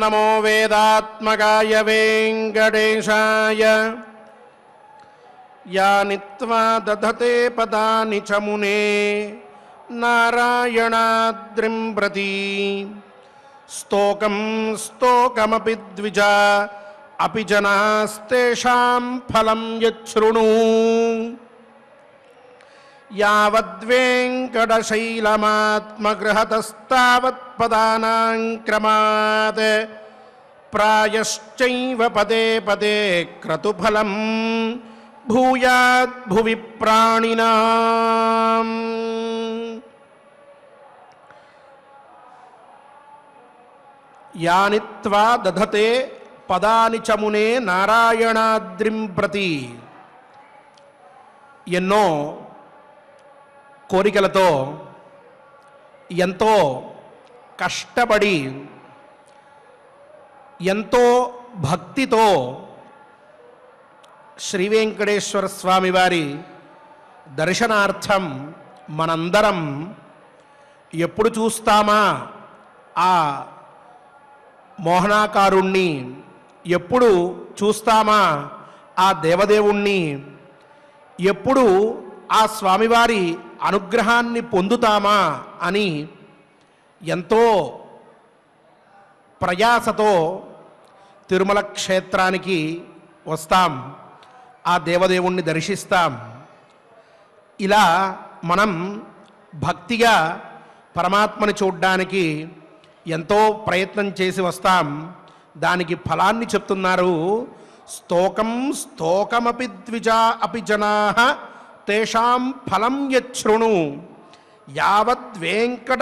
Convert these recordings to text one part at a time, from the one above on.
నమో వేదాత్మకాయ వెంకటేశాయ యాని త్వా దధతే పదాని చ మునే నారాయణాద్రిం ప్రతి స్తోకం స్తోకమపి ద్విజ అపి జనాస్తేషాం ఫలం యచ్ఛృణు యావద్వేంకటశైలమాత్మగృహతస్తావత్పదానాం క్రమాత్ ప్రాయశ్చైవ పదే పదే క్రతుఫలం భూయాద్భువి ప్రాణినాం యాని త్వా దధతే పదాని చమునే నారాయణాద్రిం ప్రతి ఎన్నో కోరికలతో ఎంతో కష్టపడి ఎంతో భక్తితో శ్రీ వెంకటేశ్వర స్వామి వారి దర్శనార్థం మనందరం ఎప్పుడు చూస్తామా ఆ మోహనాకారుణ్ణి ఎప్పుడు చూస్తామా ఆ దేవదేవుణ్ణి ఎప్పుడు ఆ స్వామివారి అనుగ్రహాన్ని పొందుతామా అని ఎంతో ప్రయాసతో తిరుమల క్షేత్రానికి వస్తాం ఆ దేవదేవుణ్ణి దర్శిస్తాం ఇలా మనం భక్తిగా పరమాత్మని చూడ్డానికి ఎంతో ప్రయత్నం చేసి వస్తాం దానికి ఫలాన్ని చెప్తున్నారు స్తోకం స్తోకమపి ద్విజా అపి జనా తేషాం ఫలం యచ్ఛృణు యావద్వేంకట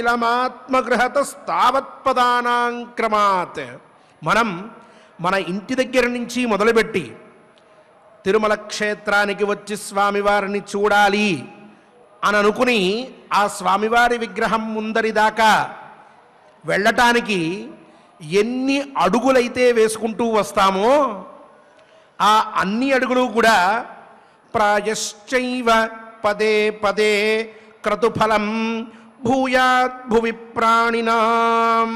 శైలమాత్మగృహతస్తావత్పదానాంక్రమాత్ మనం మన ఇంటి దగ్గర నుంచి మొదలుపెట్టి తిరుమల క్షేత్రానికి వచ్చి స్వామివారిని చూడాలి అని అనుకుని ఆ స్వామివారి విగ్రహం ముందరి దాకా వెళ్ళటానికి ఎన్ని అడుగులైతే వేసుకుంటూ వస్తామో ఆ అన్ని అడుగులు కూడా ప్రాయశ్చైవ పదే పదే క్రతుఫలం భూయాత్ భువి ప్రాణినాం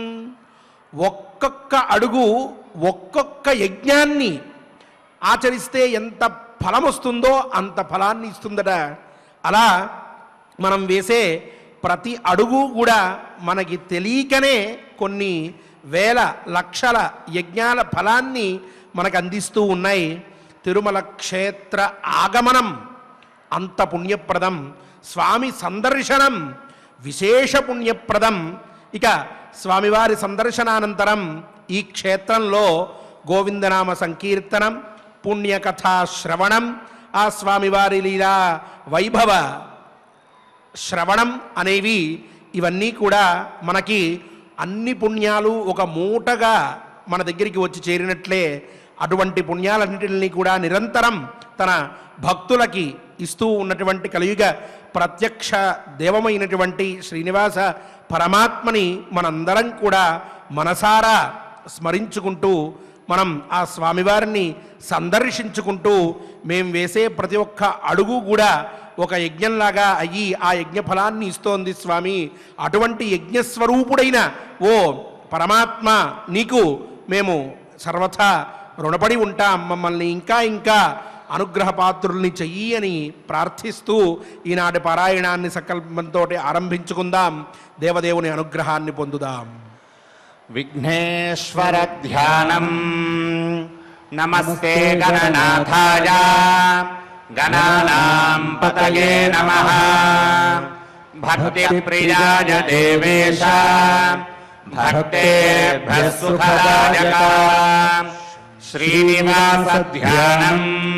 ఒక్కొక్క అడుగు ఒక్కొక్క యజ్ఞాన్ని ఆచరిస్తే ఎంత ఫలం వస్తుందో అంత ఫలాన్ని ఇస్తుందట అలా మనం వేసే ప్రతి అడుగు కూడా మనకి తెలియకనే కొన్ని వేల లక్షల యజ్ఞాల ఫలాన్ని మనకు అందిస్తూ ఉన్నాయి తిరుమల క్షేత్ర ఆగమనం అంత పుణ్యప్రదం స్వామి సందర్శనం విశేష పుణ్యప్రదం ఇక స్వామివారి సందర్శనానంతరం ఈ క్షేత్రంలో గోవిందనామ సంకీర్తనం పుణ్యకథా శ్రవణం ఆ స్వామివారి లీలా వైభవ శ్రవణం అనేవి ఇవన్నీ కూడా మనకి అన్ని పుణ్యాలు ఒక మూటగా మన దగ్గరికి వచ్చి చేరినట్లే అటువంటి పుణ్యాలన్నింటినీ కూడా నిరంతరం తన భక్తులకి ఇస్తూ ఉన్నటువంటి కలియుగ ప్రత్యక్ష దేవమైనటువంటి శ్రీనివాస పరమాత్మని మనందరం కూడా మనసారా స్మరించుకుంటూ మనం ఆ స్వామివారిని సందర్శించుకుంటూ మేం వేసే ప్రతి ఒక్క అడుగు కూడా ఒక యజ్ఞంలాగా అయ్యి ఆ యజ్ఞ ఫలాన్ని ఇస్తోంది స్వామి అటువంటి యజ్ఞస్వరూపుడైన ఓ పరమాత్మ నీకు మేము సర్వథా రుణపడి ఉంటాం మమ్మల్ని ఇంకా ఇంకా అనుగ్రహ పాత్రుల్ని చెయ్యి అని ప్రార్థిస్తూ ఈనాటి పారాయణాన్ని సంకల్పంతో ఆరంభించుకుందాం దేవదేవుని అనుగ్రహాన్ని పొందుదాం విఘ్నేశ్వర ధ్యానం నమస్తే గణనాథాయ గణానాం పతయే నమ భక్తి ప్రియాయ దేవేశ భక్తేభ్య సుఖదాయక శ్రీనివాస ధ్యానం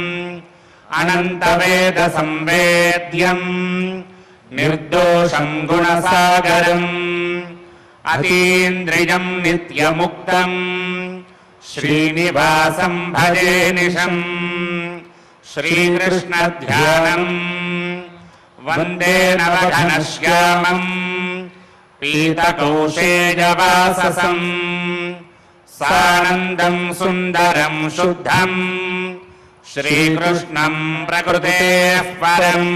అనంతవేద సంవేద్యం నిర్దోషం గుణసాగరం అతీంద్రియం నిత్యముక్తం శ్రీనివాసం భజే నిశం శ్రీకృష్ణ ధ్యానం వందే నవఘనశ్యామం పీతకౌశేజవాససం సానందం సుందరం శుద్ధం శ్రీకృష్ణం ప్రకృతే పరం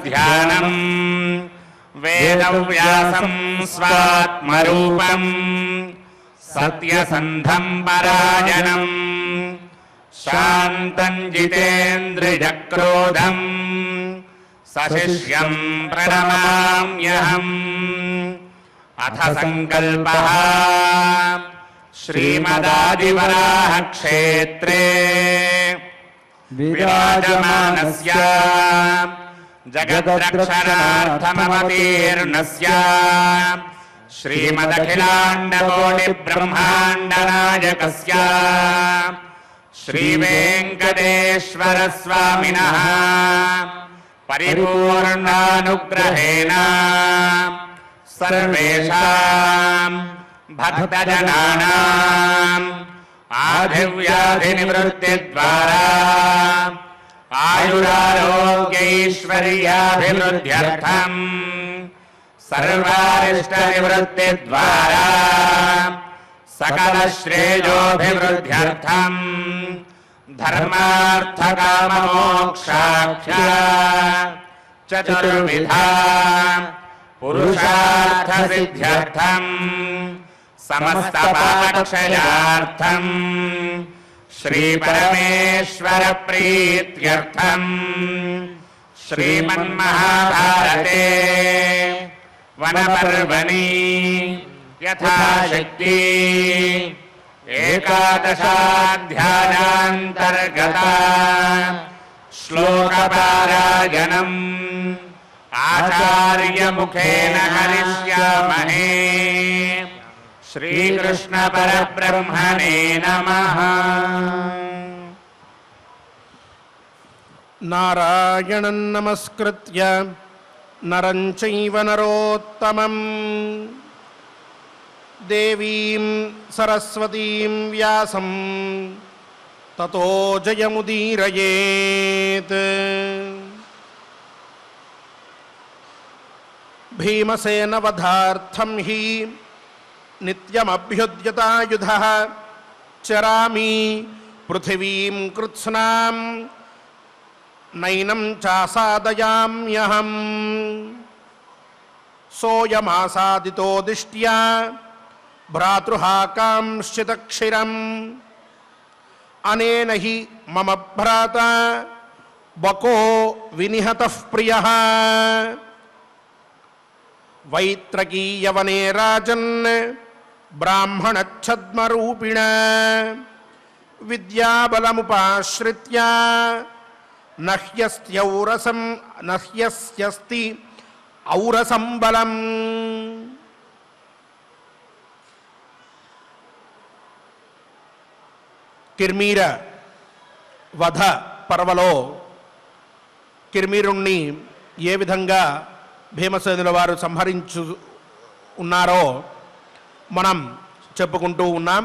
వ్యాసధ్యానం వేదవ్యాసం స్వాత్మరూపం సత్యసంధం పరాయణం శాంతం జితేంద్రియక్రోధం సశిష్యం ప్రణమామ్యహం అథ సంకల్ప శ్రీమదాదివరాహ క్షేత్రే విరాజమానస్య జగద్రక్షణార్థమవతీర్ణస్య శ్రీమదఖిలాండకోటిబ్రహ్మాండనాయకస్య శ్రీవేంకటేశ్వరస్వామినः పరిపూర్ణానుగ్రహేణ సర్వేషాం భక్తజనానాం ఆదివ్యాధినివృత్తిద్వారా ఆయురారోగ్యైశ్వర్యాభివృద్ధ్యర్థం సర్వారిష్టనివృత్తిద్వారా సకలశ్రేయోభివృద్ధ్యర్థం ధర్మార్థకామమోక్షాఖ్య చతుర్విధా పురుషార్థసిద్ధ్యర్థం సమస్తపాక్షయార్థం శ్రీపరమేశ్వర ప్రీత్యర్థం శ్రీమన్మహాభారతే వనపర్వణి యథాశక్తి ఏకాదశాధ్యాయాంతర్గత శ్లోకపారాయణం ఆచార్యముఖేన హరిష్యామహే శ్రీకృష్ణ పరబ్రహ్మణే నమః నారాయణం నమస్కృత్య నరం చైవ నరోత్తమం దేవీం సరస్వతీం వ్యాసం తతో జయముదీరయేత్ భీమసేనవధార్థం హి నిత్యమభ్యుద్యతాయుధ చరామి పృథివీం కృత్స్నాం నైనం చాసాదయామ్యహం సోయమాసాదితో దిష్ట్యా భ్రాతృహాకాంశ్చితక్షిరం అనేన హి మమ భ్రాత బకో వినిహతః ప్రియः వైత్రకీయవనే రాజన్ బ్రాహ్మణఛద్మరూపిణ విద్యాబలముపాశ్రిత్య నహ్యస్త్యౌరసం నహ్యస్యస్తి ఔరసం బలం కిర్మీర వధ పర్వలో కిర్మీరుణ్ణి ఏ విధంగా భీమసేనుల వారు సంహరించు ఉన్నారో మనం చెప్పుకుంటూ ఉన్నాం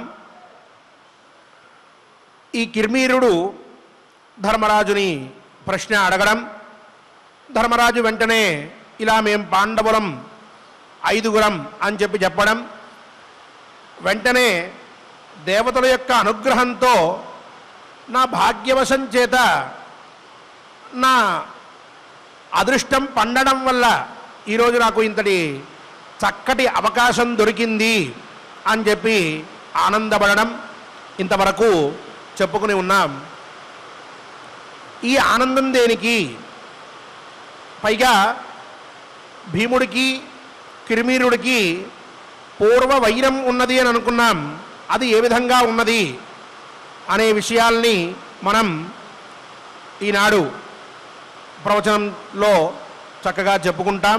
ఈ కిర్మీరుడు ధర్మరాజుని ప్రశ్న అడగడం ధర్మరాజు వెంటనే ఇలా మేం పాండవులం ఐదుగురం అని చెప్పి చెప్పడం వెంటనే దేవతల యొక్క అనుగ్రహంతో నా భాగ్యవశం చేత నా అదృష్టం పండడం వల్ల ఈరోజు నాకు ఇంతటి చక్కటి అవకాశం దొరికింది అని చెప్పి ఆనందపడడం ఇంతవరకు చెప్పుకుని ఉన్నాం ఈ ఆనందం దేనికి పైగా భీముడికి కిరిమీరుడికి పూర్వ వైరం ఉన్నది అని అనుకున్నాం అది ఏ విధంగా ఉన్నది అనే విషయాల్ని మనం ఈనాడు ప్రవచనంలో చక్కగా చెప్పుకుంటాం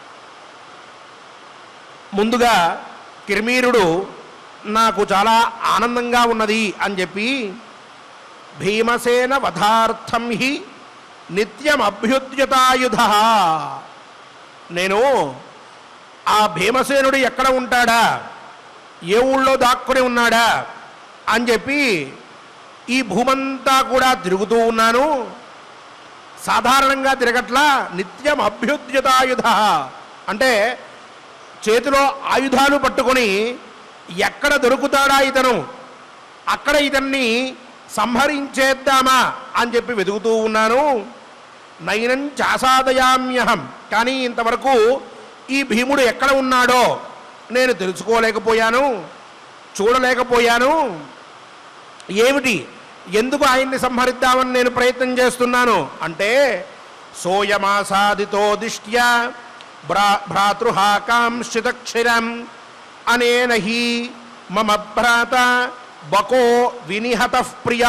ముందుగా కిర్మీరుడు నాకు చాలా ఆనందంగా ఉన్నది అని చెప్పి భీమసేన వధార్థం హి నిత్యం అభ్యుద్యతాయుధ నేను ఆ భీమసేనుడు ఎక్కడ ఉంటాడా ఏ ఊళ్ళో దాక్కుని ఉన్నాడా అని చెప్పి ఈ భూమంతా కూడా తిరుగుతూ ఉన్నాను సాధారణంగా తిరగట్లా నిత్యం అభ్యుద్యతాయుధ అంటే చేతిలో ఆయుధాలు పట్టుకొని ఎక్కడ దొరుకుతాడా ఇతను అక్కడ ఇతన్ని సంహరించేద్దామా అని చెప్పి వెతుకుతూ ఉన్నాను నయనం చాసాదయామ్యహం కానీ ఇంతవరకు ఈ భీముడు ఎక్కడ ఉన్నాడో నేను తెలుసుకోలేకపోయాను చూడలేకపోయాను ఏమిటి ఎందుకు ఆయన్ని సంహరిద్దామని నేను ప్రయత్నం చేస్తున్నాను అంటే సోయమాసాదితో దిష్ట్యా భ్రా భ్రాతృహాకాంక్షితక్షిరం అనేన హి మమ భ్రాత బకో వినిహత ప్రియ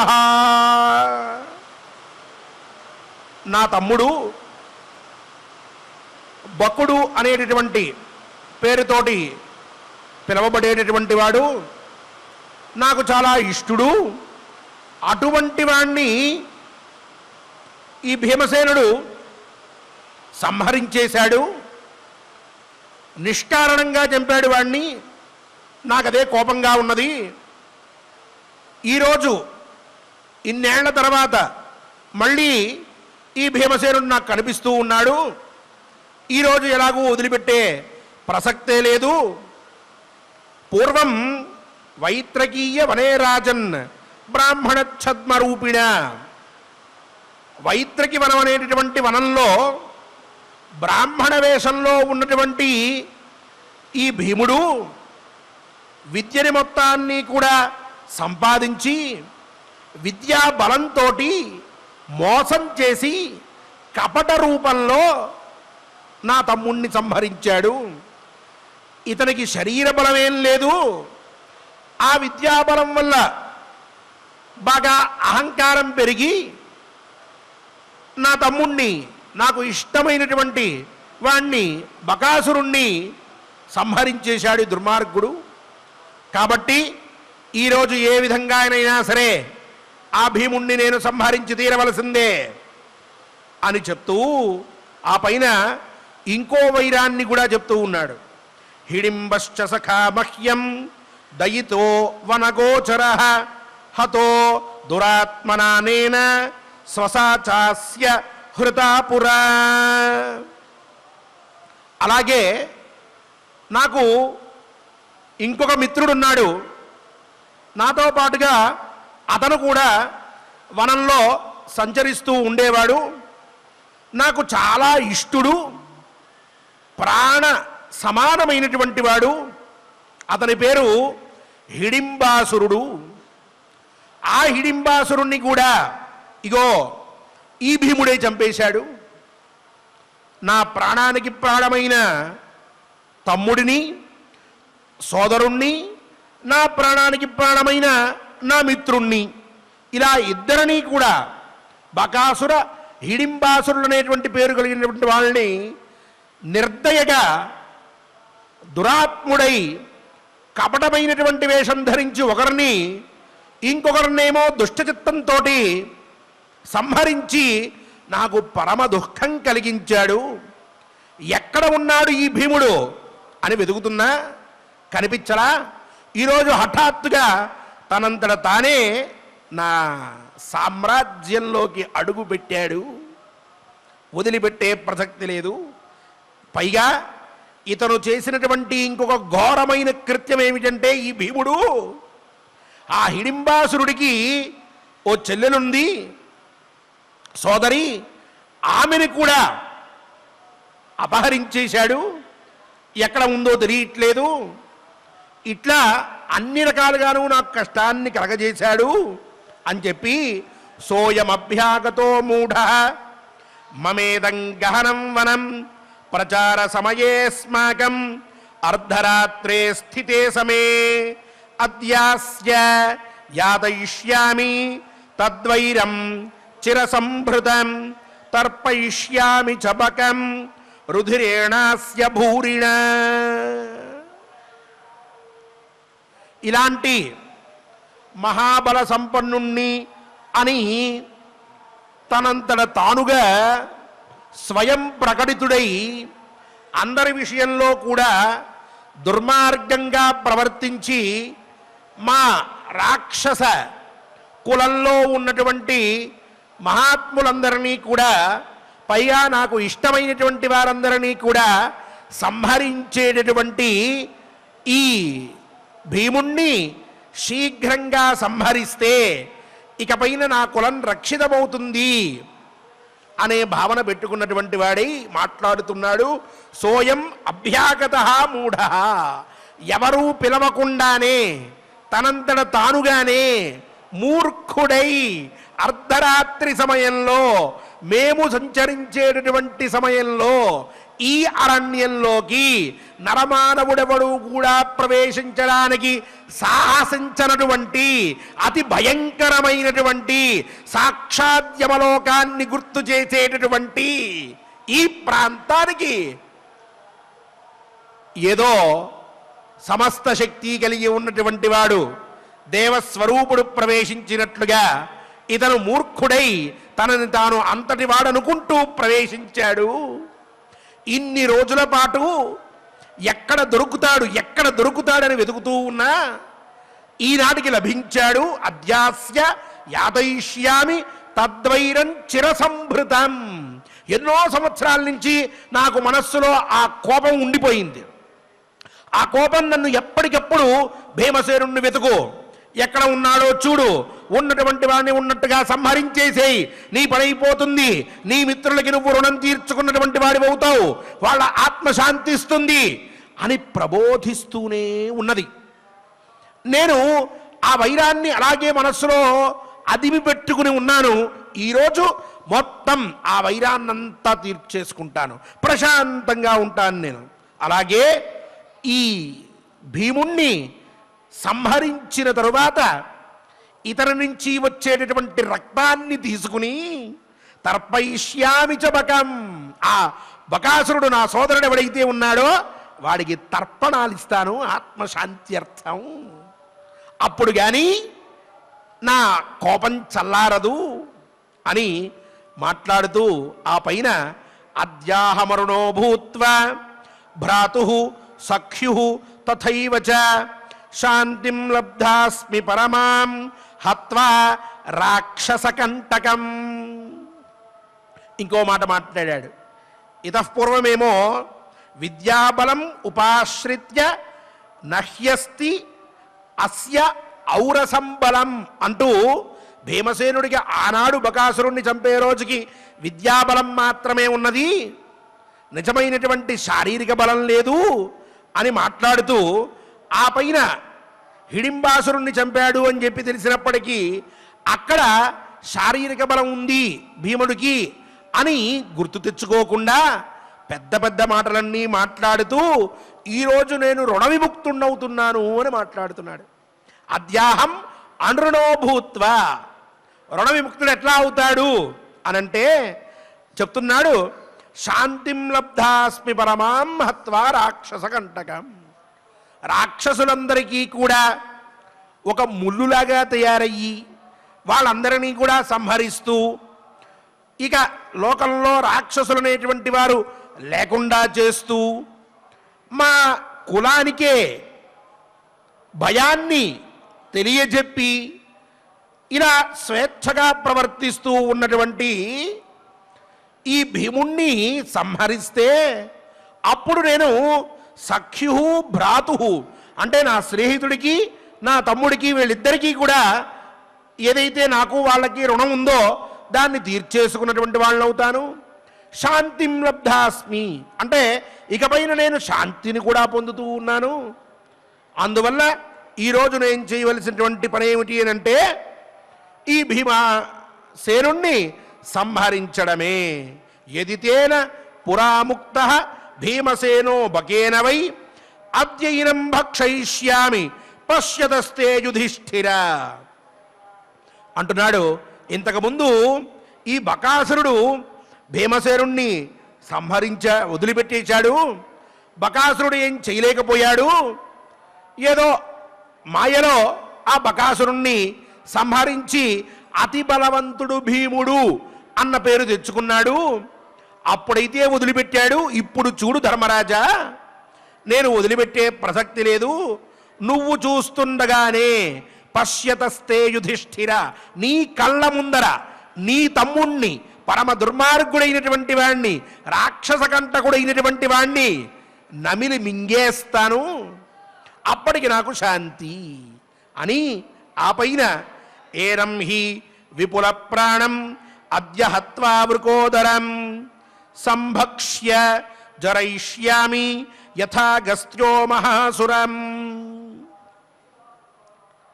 నా తమ్ముడు బకుడు అనేటటువంటి పేరుతోటి పిలవబడేటటువంటి వాడు నాకు చాలా ఇష్టుడు అటువంటి వాణ్ణి ఈ భీమసేనుడు సంహరించేశాడు నిష్కారణంగా చంపాడు వాణ్ణి నాకదే కోపంగా ఉన్నది ఈరోజు ఇన్నేళ్ల తర్వాత మళ్ళీ ఈ భీమసేనుడు నాకు కనిపిస్తూ ఉన్నాడు ఈరోజు ఎలాగూ వదిలిపెట్టే ప్రసక్తే లేదు పూర్వం వైత్రకీయ వనేరాజన్ బ్రాహ్మణ ఛద్మరూపిణ వైత్రకి వనం అనేటటువంటి వనంలో బ్రాహ్మణ వేషంలో ఉన్నటువంటి ఈ భీముడు విద్యని మొత్తాన్ని కూడా సంపాదించి విద్యా బలంతో మోసం చేసి కపట రూపంలో నా తమ్ముణ్ణి సంహరించాడు ఇతనికి శరీర బలమేం లేదు ఆ విద్యాబలం వల్ల బాగా అహంకారం పెరిగి నా తమ్ముణ్ణి నాకు ఇష్టమైనటువంటి వాణ్ణి బకాసురుణ్ణి సంహరించేశాడు ఈ దుర్మార్గుడు కాబట్టి ఈరోజు ఏ విధంగానైనా సరే ఆ భీముణ్ణి నేను సంహరించి తీరవలసిందే అని చెప్తూ ఆ పైన ఇంకో వైరాన్ని కూడా చెప్తూ ఉన్నాడు హిడింబశ్చ సఖా మహ్యం దయితో వనగోచర హతో దురాత్మనానేన స్వసాచాస్య హృతాపురా అలాగే నాకు ఇంకొక మిత్రుడున్నాడు నాతో పాటుగా అతను కూడా వనంలో సంచరిస్తూ ఉండేవాడు నాకు చాలా ఇష్టుడు ప్రాణ సమానమైనటువంటి వాడు అతని పేరు హిడింబాసురుడు ఆ హిడింబాసురుణ్ణి కూడా ఇగో ఈ భీముడే చంపేశాడు నా ప్రాణానికి ప్రాణమైన తమ్ముడిని సోదరుణ్ణి నా ప్రాణానికి ప్రాణమైన నా మిత్రుణ్ణి ఇలా ఇద్దరిని కూడా బకాసుర హిడింబాసురులు అనేటువంటి పేరు కలిగినటువంటి వాళ్ళని నిర్దయగా దురాత్ముడై కపటమైనటువంటి వేషం ధరించి ఒకరిని ఇంకొకరినేమో దుష్టచిత్తంతో సంహరించి నాకు పరమ దుఃఖం కలిగించాడు ఎక్కడ ఉన్నాడు ఈ భీముడు అని వెతుకుతున్నా కనిపించలా ఈరోజు హఠాత్తుగా తనంతట తానే నా సామ్రాజ్యంలోకి అడుగు పెట్టాడు వదిలిపెట్టే ప్రసక్తి లేదు పైగా ఇతను చేసినటువంటి ఇంకొక ఘోరమైన కృత్యం ఏమిటంటే ఈ భీముడు ఆ హిడింబాసురుడికి ఓ చెల్లెలుంది సోదరి ఆమెను కూడా అపహరించేశాడు ఎక్కడ ఉందో తెలియట్లేదు ఇట్లా అన్ని రకాలుగాను నాకు కష్టాన్ని కలగజేశాడు అని చెప్పి సోయమభ్యాగతో మూఢ మమేదం గహనం వనం ప్రచార సమయేస్మాకం అర్ధరాత్రే స్థితే సమే అద్యాస్య యాదయిష్యామి తద్వైరం చిరసంభృతం తర్పయిష్యామి చబకం రుధిరేణాస్య భూరిణ ఇలాంటి మహాబల సంపన్నుణ్ణి అని తనంతట తానుగా స్వయం ప్రకటితుడై అందరి విషయంలో కూడా దుర్మార్గంగా ప్రవర్తించి మా రాక్షస కులంలో ఉన్నటువంటి మహాత్ములందరినీ కూడా పైగా నాకు ఇష్టమైనటువంటి వారందరినీ కూడా సంహరించేటటువంటి ఈ భీముణ్ణి శీఘ్రంగా సంహరిస్తే ఇకపైన నా కులం రక్షితమవుతుంది అనే భావన పెట్టుకున్నటువంటి వాడై మాట్లాడుతున్నాడు సోయం అభ్యాగత మూఢ ఎవరూ పిలవకుండానే తనంతట తానుగానే మూర్ఖుడై అర్ధరాత్రి సమయంలో మేము సంచరించేటటువంటి సమయంలో ఈ అరణ్యంలోకి నరమానవుడెవడు కూడా ప్రవేశించడానికి సాహసించనటువంటి అతి భయంకరమైనటువంటి సాక్షాత్ యమలోకాన్ని గుర్తు చేసేటటువంటి ఈ ప్రాంతానికి ఏదో సమస్త శక్తి కలిగి ఉన్నటువంటి వాడు దేవస్వరూపుడు ప్రవేశించినట్లుగా ఇతను మూర్ఖుడై తనని తాను అంతటి వాడనుకుంటూ ప్రవేశించాడు ఇన్ని రోజుల పాటు ఎక్కడ దొరుకుతాడు ఎక్కడ దొరుకుతాడని వెతుకుతూ ఉన్నా ఈనాటికి లభించాడు అధ్యాస్య యాదయిష్యామి తద్వైరం చిరసంభృతం ఎన్నో సంవత్సరాల నుంచి నాకు మనస్సులో ఆ కోపం ఉండిపోయింది ఆ కోపం నన్ను ఎప్పటికెప్పుడు భీమసేనుణ్ణి వెతుకు ఎక్కడ ఉన్నాడో చూడు ఉన్నటువంటి వాడిని ఉన్నట్టుగా సంహరించేసేయి నీ పనైపోతుంది నీ మిత్రులకి నువ్వు రుణం తీర్చుకున్నటువంటి వాడి అవుతావు వాళ్ళ ఆత్మ శాంతిస్తుంది అని ప్రబోధిస్తూనే ఉన్నది నేను ఆ వైరాన్ని అలాగే మనస్సులో అదిమి పెట్టుకుని ఉన్నాను ఈరోజు మొత్తం ఆ వైరాన్నంతా తీర్చేసుకుంటాను ప్రశాంతంగా ఉంటాను నేను అలాగే ఈ భీముణ్ణి సంహరించిన తరువాత ఇతని నుంచి వచ్చేటటువంటి రక్తాన్ని తీసుకుని తర్పయిష్యామి చ బకం ఆ బకాసురుడు నా సోదరుడు ఎవడైతే ఉన్నాడో వాడికి తర్పణాలు ఇస్తాను ఆత్మశాంతి అర్థం అప్పుడు కానీ నా కోపం చల్లారదు అని మాట్లాడుతూ ఆ పైన అద్యాహమరుణో భూత్వా భ్రాతు సఖ్యు తథైవ చ శాంతిం లబ్ధాస్మి పరమాం హత్వా రాక్షసకంటకం ఇంకో మాట మాట్లాడాడు ఇతఃపూర్వమేమో విద్యాబలం ఉపాశ్రిత్య నహ్యస్తి అస్య ఔరసంబలం అంటూ భీమసేనుడికి ఆనాడు బకాసురుణ్ణి చంపే రోజుకి విద్యాబలం మాత్రమే ఉన్నది నిజమైనటువంటి శారీరక బలం లేదు అని మాట్లాడుతూ ఆ పైన హిడింబాసురుణ్ణి చంపాడు అని చెప్పి తెలిసినప్పటికీ అక్కడ శారీరక బలం ఉంది భీముడికి అని గుర్తు తెచ్చుకోకుండా పెద్ద పెద్ద మాటలన్నీ మాట్లాడుతూ ఈరోజు నేను రుణ విముక్తున్నవుతున్నాను అని మాట్లాడుతున్నాడు అద్యాహం అనృణో భూత్వా రుణ విముక్తుడు ఎట్లా అవుతాడు అనంటే చెప్తున్నాడు శాంతిం లబ్ధాస్మి పరమాం హత్వా రాక్షస కంటకం రాక్షసులందరికీ కూడా ఒక ముల్లులాగా తయారయ్యి వాళ్ళందరినీ కూడా సంహరిస్తూ ఇక లోకంలో రాక్షసులు అనేటువంటి వారు లేకుండా చేస్తూ మా కులానికే భయాన్ని తెలియజెప్పి ఇలా స్వేచ్ఛగా ప్రవర్తిస్తూ ఉన్నటువంటి ఈ భీముణ్ణి సంహరిస్తే అప్పుడు నేను సఖ్యు భ్రాతు అంటే నా స్నేహితుడికి నా తమ్ముడికి వీళ్ళిద్దరికీ కూడా ఏదైతే నాకు వాళ్ళకి రుణం ఉందో దాన్ని తీర్చేసుకున్నటువంటి వాళ్ళని అవుతాను శాంతిం లబ్ధాస్మి అంటే ఇకపైన నేను శాంతిని కూడా పొందుతూ ఉన్నాను అందువల్ల ఈరోజు నేను చేయవలసినటువంటి పని ఏమిటి అని అంటే ఈ భీమా సేనుణ్ణి సంహరించడమే ఎదితేన పురాముక్త భీమసేనో బకేన వై అద్యయినం భక్షయిష్యామి పశ్యతస్తే యుధిష్ఠిర అంటున్నాడు ఇంతకుముందు ఈ బకాసురుడు భీమసేనుణ్ణి సంహరించ వదిలిపెట్టేశాడు బకాసురుడు ఏం చేయలేకపోయాడు ఏదో మాయలో ఆ బకాసురుణ్ణి సంహరించి అతి బలవంతుడు భీముడు అన్న పేరు తెచ్చుకున్నాడు అప్పుడైతే వదిలిపెట్టాడు ఇప్పుడు చూడు ధర్మరాజా నేను వదిలిపెట్టే ప్రసక్తి లేదు నువ్వు చూస్తుండగానే పశ్యతస్తే యుధిష్ఠిర నీ కళ్ళ ముందర నీ తమ్ముణ్ణి పరమ దుర్మార్గుడైనటువంటి వాణ్ణి రాక్షస కంటకుడైనటువంటి వాణ్ణి నమిలి మింగేస్తాను అప్పటికి నాకు శాంతి అని ఆ పైన ఏనం హి విపుల ప్రాణం అద్య హత్వా వృకోదరం సంభక్ష్య జరైష్యామి యథా గస్త్యో మహాసురం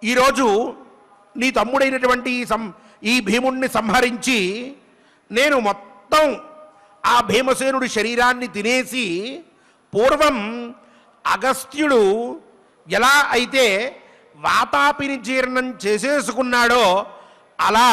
ఈరోజు నీ తమ్ముడైనటువంటి ఈ సం ఈ భీముణ్ణి సంహరించి నేను మొత్తం ఆ భీమసేనుడి శరీరాన్ని తినేసి పూర్వం అగస్త్యుడు ఎలా అయితే వాతాపిని జీర్ణం చేసేసుకున్నాడో అలా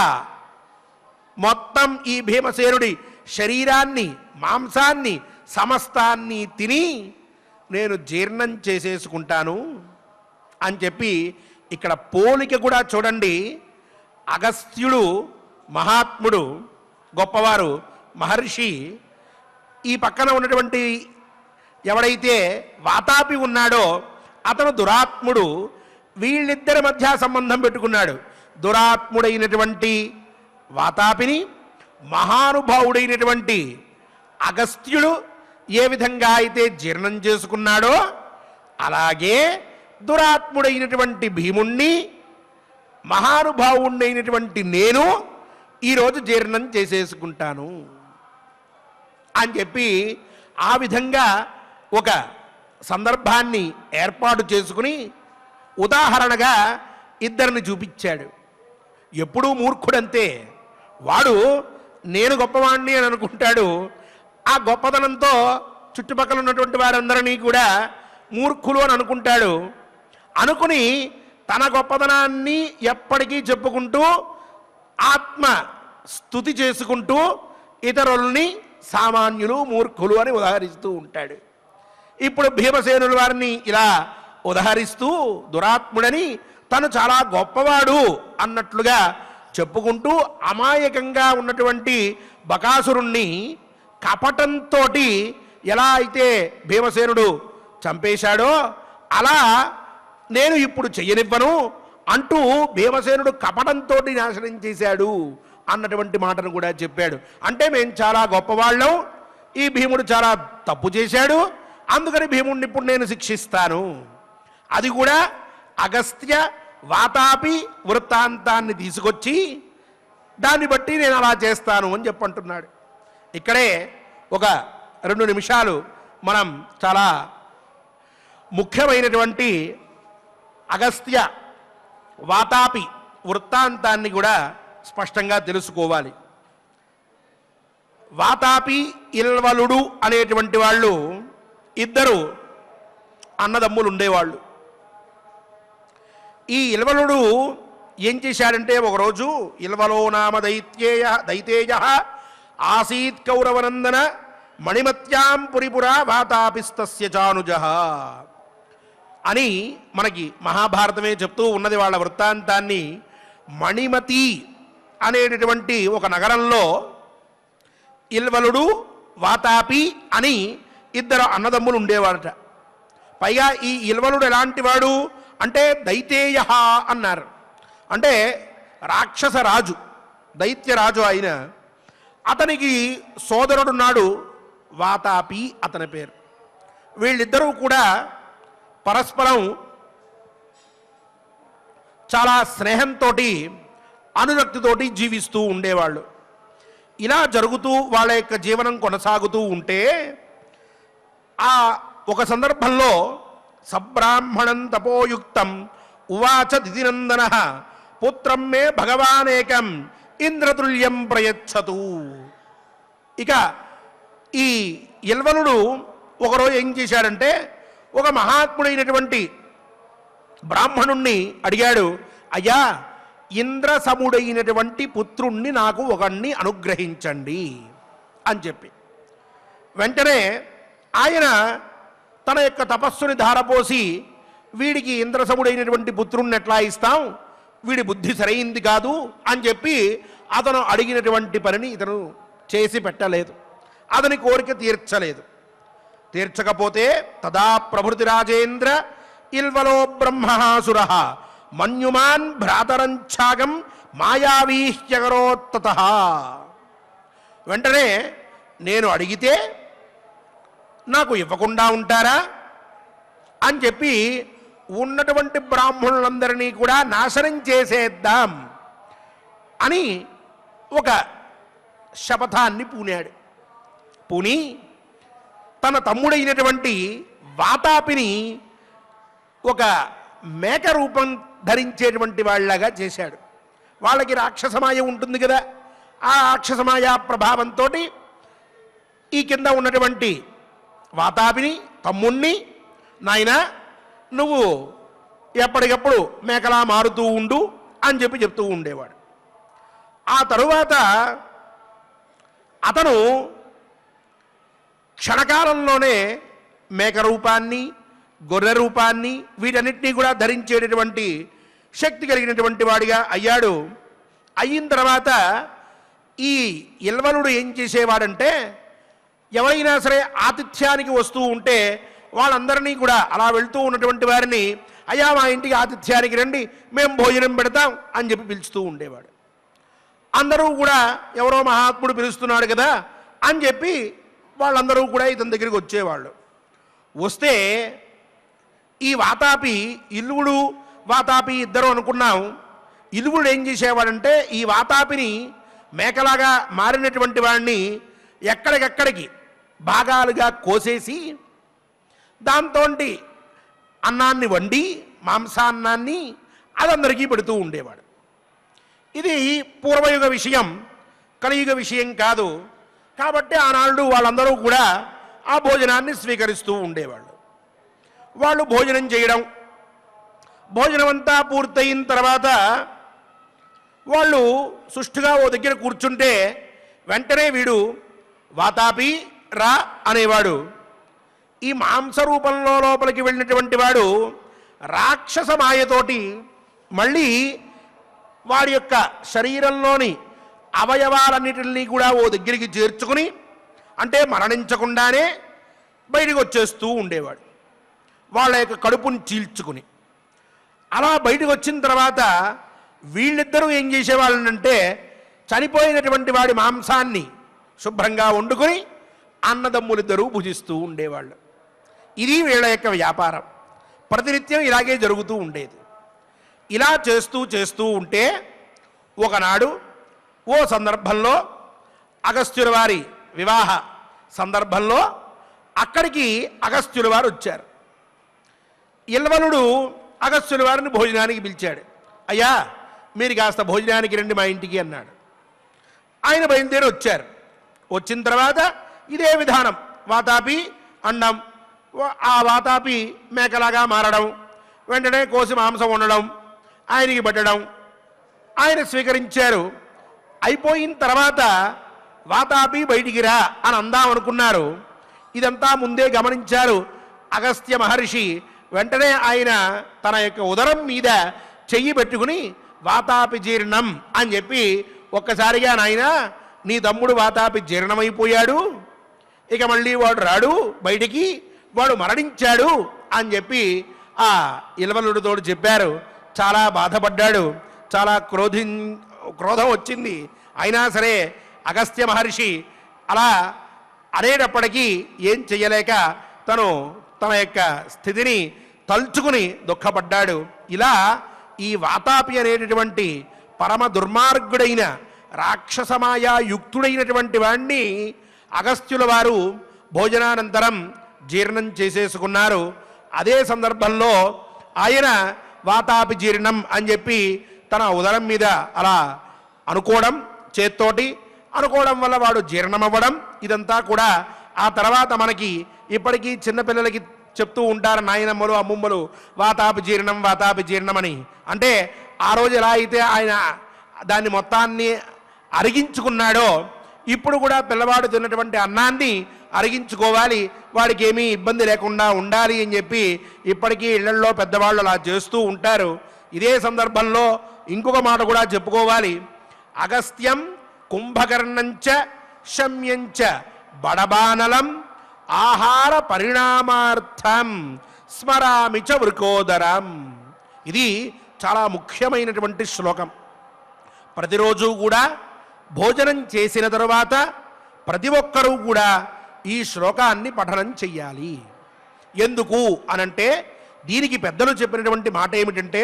మొత్తం ఈ భీమసేనుడి శరీరాన్ని మాంసాన్ని సమస్తాన్ని తిని నేను జీర్ణం చేసేసుకుంటాను అని చెప్పి ఇక్కడ పోలిక కూడా చూడండి అగస్త్యుడు మహాత్ముడు గొప్పవారు మహర్షి ఈ పక్కన ఉన్నటువంటి ఎవడైతే వాతాపి ఉన్నాడో అతను దురాత్ముడు వీళ్ళిద్దరి మధ్య సంబంధం పెట్టుకున్నాడు దురాత్ముడైనటువంటి వాతాపిని మహానుభావుడైనటువంటి అగస్త్యుడు ఏ విధంగా అయితే జీర్ణం చేసుకున్నాడో అలాగే దురాత్ముడైనటువంటి భీముణ్ణి మహానుభావుడైనటువంటి నేను ఈరోజు జీర్ణం చేసేసుకుంటాను అని చెప్పి ఆ విధంగా ఒక సందర్భాన్ని ఏర్పాటు చేసుకుని ఉదాహరణగా ఇద్దరిని చూపించాడు ఎప్పుడూ మూర్ఖుడంతే వాడు నేను గొప్పవాణ్ణి అని అనుకుంటాడు ఆ గొప్పతనంతో చుట్టుపక్కల ఉన్నటువంటి వారందరినీ కూడా మూర్ఖులు అని అనుకుంటాడు అనుకుని తన గొప్పతనాన్ని ఎప్పటికీ చెప్పుకుంటూ ఆత్మ స్తుతి చేసుకుంటూ ఇతరుల్ని సామాన్యులు మూర్ఖులు అని ఉదాహరిస్తూ ఉంటాడు ఇప్పుడు భీమసేనుల వారిని ఇలా ఉదహరిస్తూ దురాత్ముడని తను చాలా గొప్పవాడు అన్నట్లుగా చెప్పుకుంటూ అమాయకంగా ఉన్నటువంటి బకాసురుణ్ణి కపటంతో ఎలా అయితే భీమసేనుడు చంపేశాడో అలా నేను ఇప్పుడు చెయ్యనివ్వను అంటూ భీమసేనుడు కపటంతో నాశనం చేశాడు అన్నటువంటి మాటను కూడా చెప్పాడు అంటే మేము చాలా గొప్పవాళ్ళం ఈ భీముడు చాలా తప్పు చేశాడు అందుకని భీముడిని ఇప్పుడు నేను శిక్షిస్తాను అది కూడా అగస్త్య వాతాపి వృత్తాంతాన్ని తీసుకొచ్చి దాన్ని బట్టి నేను అలా చేస్తాను అని చెప్పంటున్నాడు ఇక్కడే ఒక రెండు నిమిషాలు మనం చాలా ముఖ్యమైనటువంటి అగస్త్య వాతాపి వృత్తాంతాన్ని కూడా స్పష్టంగా తెలుసుకోవాలి వాతాపి ఇల్వలుడు అనేటువంటి వాళ్ళు ఇద్దరు అన్నదమ్ములు ఉండేవాళ్ళు ఈ ఇల్వలుడు ఏం చేశాడంటే ఒకరోజు ఇల్వలో నామ దైత్యేయ దైతేయ ఆసీత్ కౌరవనందన మణిమత్యాం పురిపురా వాతాపిస్తస్య చానుజ అని మనకి మహాభారతమే చెప్తూ ఉన్నది వాళ్ళ వృత్తాంతాన్ని మణిమతి అనేటటువంటి ఒక నగరంలో ఇల్వలుడు వాతాపి అని ఇద్దరు అన్నదమ్ములు ఉండేవాడట పైగా ఈ ఇల్వలుడు ఎలాంటి వాడు అంటే దైతేయ అన్నారు అంటే రాక్షస రాజు దైత్యరాజు అయిన అతనికి సోదరుడున్నాడు వాతాపి అతని పేరు వీళ్ళిద్దరూ కూడా పరస్పరం చాలా స్నేహంతో అనురక్తితోటి జీవిస్తూ ఉండేవాళ్ళు ఇలా జరుగుతూ వాళ్ళ యొక్క జీవనం కొనసాగుతూ ఉంటే ఆ ఒక సందర్భంలో సబ్రాహ్మణం తపోయుక్తం ఉవాచ దిదినందన పుత్రం మే భగవానేకం ఇంద్రతుల్యం ప్రయచ్చతు ఇక ఈ ఇల్వలుడు ఒకరోజు ఏం చేశాడంటే ఒక మహాత్ముడైనటువంటి బ్రాహ్మణుణ్ణి అడిగాడు అయ్యా ఇంద్రసముడైనటువంటి పుత్రుణ్ణి నాకు ఒకణ్ణి అనుగ్రహించండి అని చెప్పి వెంటనే ఆయన తన యొక్క తపస్సుని ధారపోసి వీడికి ఇంద్రసముడైనటువంటి పుత్రుణ్ణి ఎట్లా ఇస్తాం వీడి బుద్ధి సరైంది కాదు అని చెప్పి అతను అడిగినటువంటి పనిని ఇతను చేసి పెట్టలేదు అతని కోరిక తీర్చలేదు తీర్చకపోతే తదా ప్రభృతి రాజేంద్ర ఇల్వలో బ్రహ్మహాసుర మన్యుమాన్ భ్రాతరంఛాగం మాయావీహ్యగరోత్తత వెంటనే నేను అడిగితే నాకు ఇవ్వకుండా ఉంటారా అని చెప్పి ఉన్నటువంటి బ్రాహ్మణులందరినీ కూడా నాశనం చేసేద్దాం అని ఒక శపథాన్ని పూనాడు పూని తన తమ్ముడైనటువంటి వాతాపిని ఒక మేక రూపం ధరించేటువంటి వాళ్ళగా చేశాడు వాళ్ళకి రాక్షసమాయ ఉంటుంది కదా ఆ రాక్షసమాయ ప్రభావంతో ఈ కింద ఉన్నటువంటి వాతాపిని తమ్ముణ్ణి నాయన నువ్వు ఎప్పటికప్పుడు మేకలా మారుతూ ఉండు అని చెప్పి చెప్తూ ఉండేవాడు ఆ తరువాత అతను క్షణకాలంలోనే మేక రూపాన్ని గొర్రె రూపాన్ని వీటన్నిటినీ కూడా ధరించేటటువంటి శక్తి కలిగినటువంటి వాడిగా అయ్యాడు అయిన తర్వాత ఈ ఇల్వలుడు ఏం చేసేవాడంటే ఎవరైనా సరే ఆతిథ్యానికి వస్తూ ఉంటే వాళ్ళందరినీ కూడా అలా వెళ్తూ ఉన్నటువంటి వారిని అయ్యా మా ఇంటికి ఆతిథ్యానికి రండి మేము భోజనం పెడతాం అని చెప్పి పిలుస్తూ ఉండేవాడు అందరూ కూడా ఎవరో మహాత్ముడు పిలుస్తున్నాడు కదా అని చెప్పి వాళ్ళందరూ కూడా ఇతని దగ్గరికి వచ్చేవాళ్ళు వస్తే ఈ వాతాపి ఇల్లువుడు వాతాపి ఇద్దరు అనుకున్నాం ఇల్లువుడు ఏం చేసేవాడంటే ఈ వాతాపిని మేకలాగా మారినటువంటి వాడిని ఎక్కడికెక్కడికి భాగాలుగా కోసేసి దాంతో అన్నాన్ని వండి మాంసాన్నాన్ని అదందరికీ పెడుతూ ఉండేవాడు ఇది పూర్వయుగ విషయం కలియుగ విషయం కాదు కాబట్టి ఆనాడు వాళ్ళందరూ కూడా ఆ భోజనాన్ని స్వీకరిస్తూ ఉండేవాళ్ళు వాళ్ళు భోజనం చేయడం భోజనం అంతా పూర్తయిన తర్వాత వాళ్ళు సుష్టుగా ఓ దగ్గర కూర్చుంటే వెంటనే వీడు వాతాపి రా అనేవాడు ఈ మాంస రూపంలో లోపలికి వెళ్ళినటువంటి వాడు రాక్షస మాయతోటి మళ్ళీ వాడి యొక్క శరీరంలోని అవయవాలన్నిటిని కూడా ఓ దగ్గరికి చేర్చుకుని అంటే మరణించకుండానే బయటికి వచ్చేస్తూ ఉండేవాడు వాళ్ళ యొక్క కడుపుని చీల్చుకుని అలా బయటకు వచ్చిన తర్వాత వీళ్ళిద్దరూ ఏం చేసేవాళ్ళంటే చనిపోయినటువంటి వాడి మాంసాన్ని శుభ్రంగా వండుకొని అన్నదమ్ములిద్దరూ భుజిస్తూ ఉండేవాళ్ళు ఇది వీళ్ళ యొక్క వ్యాపారం ప్రతినిత్యం ఇలాగే జరుగుతూ ఉండేది ఇలా చేస్తూ చేస్తూ ఉంటే ఒకనాడు ఓ సందర్భంలో అగస్త్యుల వారి వివాహ సందర్భంలో అక్కడికి అగస్త్యుల వారు వచ్చారు ఇల్వలుడు అగస్త్యుల వారిని భోజనానికి పిలిచాడు అయ్యా మీరు కాస్త భోజనానికి రండి మా ఇంటికి అన్నాడు ఆయన బయలుదేరి వచ్చారు వచ్చిన తర్వాత ఇదే విధానం వాతాపి అండం వా- ఆ వాతాపి మేకలాగా మారడం వెంటనే కోసి మాంసం వండడం ఆయనకి పెట్టడం ఆయన స్వీకరించారు అయిపోయిన తర్వాత వాతాపి బయటికి రా అని అందాం అనుకున్నారు ఇదంతా ముందే గమనించారు అగస్త్య మహర్షి వెంటనే ఆయన తన యొక్క ఉదరం మీద చెయ్యి పెట్టుకుని వాతాపి జీర్ణం అని చెప్పి ఒక్కసారిగా నాయన నీ తమ్ముడు వాతాపి జీర్ణమైపోయాడు ఇక మళ్ళీ వాడు రాడు బయటికి వాడు మరణించాడు అని చెప్పి ఆ ఇలవలుడితో చెప్పారు చాలా బాధపడ్డాడు చాలా క్రోధి క్రోధం వచ్చింది అయినా సరే అగస్త్య మహర్షి అలా అనేటప్పటికీ ఏం చెయ్యలేక తను తన యొక్క స్థితిని తలుచుకుని దుఃఖపడ్డాడు ఇలా ఈ వాతాపి అనేటటువంటి పరమ దుర్మార్గుడైన రాక్షసమాయా యుక్తుడైనటువంటి వాణ్ణి అగస్త్యుల వారు భోజనానంతరం జీర్ణం చేసేసుకున్నారు అదే సందర్భంలో ఆయన వాతాపి జీర్ణం అని చెప్పి తన ఉదరం మీద అలా అనుకోవడం చేత్తోటి అనుకోవడం వల్ల వాడు జీర్ణమవ్వడం ఇదంతా కూడా ఆ తర్వాత మనకి ఇప్పటికీ చిన్నపిల్లలకి చెప్తూ ఉంటారు నాయనమ్మలు అమ్మమ్మలు వాతాపి జీర్ణం వాతాపి జీర్ణమని అంటే ఆ రోజు ఎలా అయితే ఆయన దాన్ని మొత్తాన్ని అరిగించుకున్నాడో ఇప్పుడు కూడా పిల్లవాడు తిన్నటువంటి అన్నాన్ని అరిగించుకోవాలి వాడికి ఏమీ ఇబ్బంది లేకుండా ఉండాలి అని చెప్పి ఇప్పటికీ ఇళ్లల్లో పెద్దవాళ్ళు అలా చేస్తూ ఉంటారు ఇదే సందర్భంలో ఇంకొక మాట కూడా చెప్పుకోవాలి అగస్త్యం కుంభకర్ణంచ శమ్యంచ బడబానలం ఆహార పరిణామార్థం స్మరామి చ వృకోదరం ఇది చాలా ముఖ్యమైనటువంటి శ్లోకం ప్రతిరోజు కూడా భోజనం చేసిన తరువాత ప్రతి ఒక్కరూ కూడా ఈ శ్లోకాన్ని పఠనం చెయ్యాలి ఎందుకు అనంటే దీనికి పెద్దలు చెప్పినటువంటి మాట ఏమిటంటే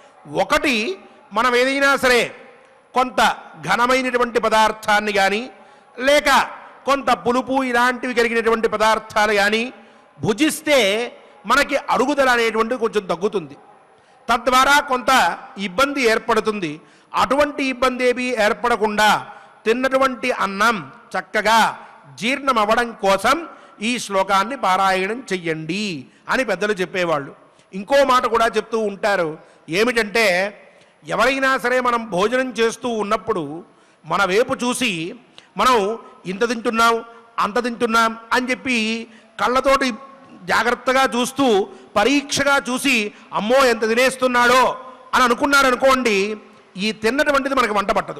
ఒకటి మనం ఏదైనా సరే కొంత ఘనమైనటువంటి పదార్థాన్ని కానీ లేక కొంత పులుపు ఇలాంటివి కలిగినటువంటి పదార్థాలు కానీ భుజిస్తే మనకి అరుగుదల అనేటువంటిది కొంచెం తగ్గుతుంది తద్వారా కొంత ఇబ్బంది ఏర్పడుతుంది అటువంటి ఇబ్బంది ఏమీ ఏర్పడకుండా తిన్నటువంటి అన్నం చక్కగా జీర్ణం అవ్వడం కోసం ఈ శ్లోకాన్ని పారాయణం చెయ్యండి అని పెద్దలు చెప్పేవాళ్ళు ఇంకో మాట కూడా చెప్తూ ఉంటారు ఏమిటంటే ఎవరైనా సరే మనం భోజనం చేస్తూ ఉన్నప్పుడు మన వైపు చూసి మనం ఇంత తింటున్నాం అంత తింటున్నాం అని చెప్పి కళ్ళతోటి జాగ్రత్తగా చూస్తూ పరీక్షగా చూసి అమ్మో ఎంత తినేస్తున్నాడో అని అనుకున్నాడు అనుకోండి ఈ తిన్నటువంటిది మనకు వంట పట్టదు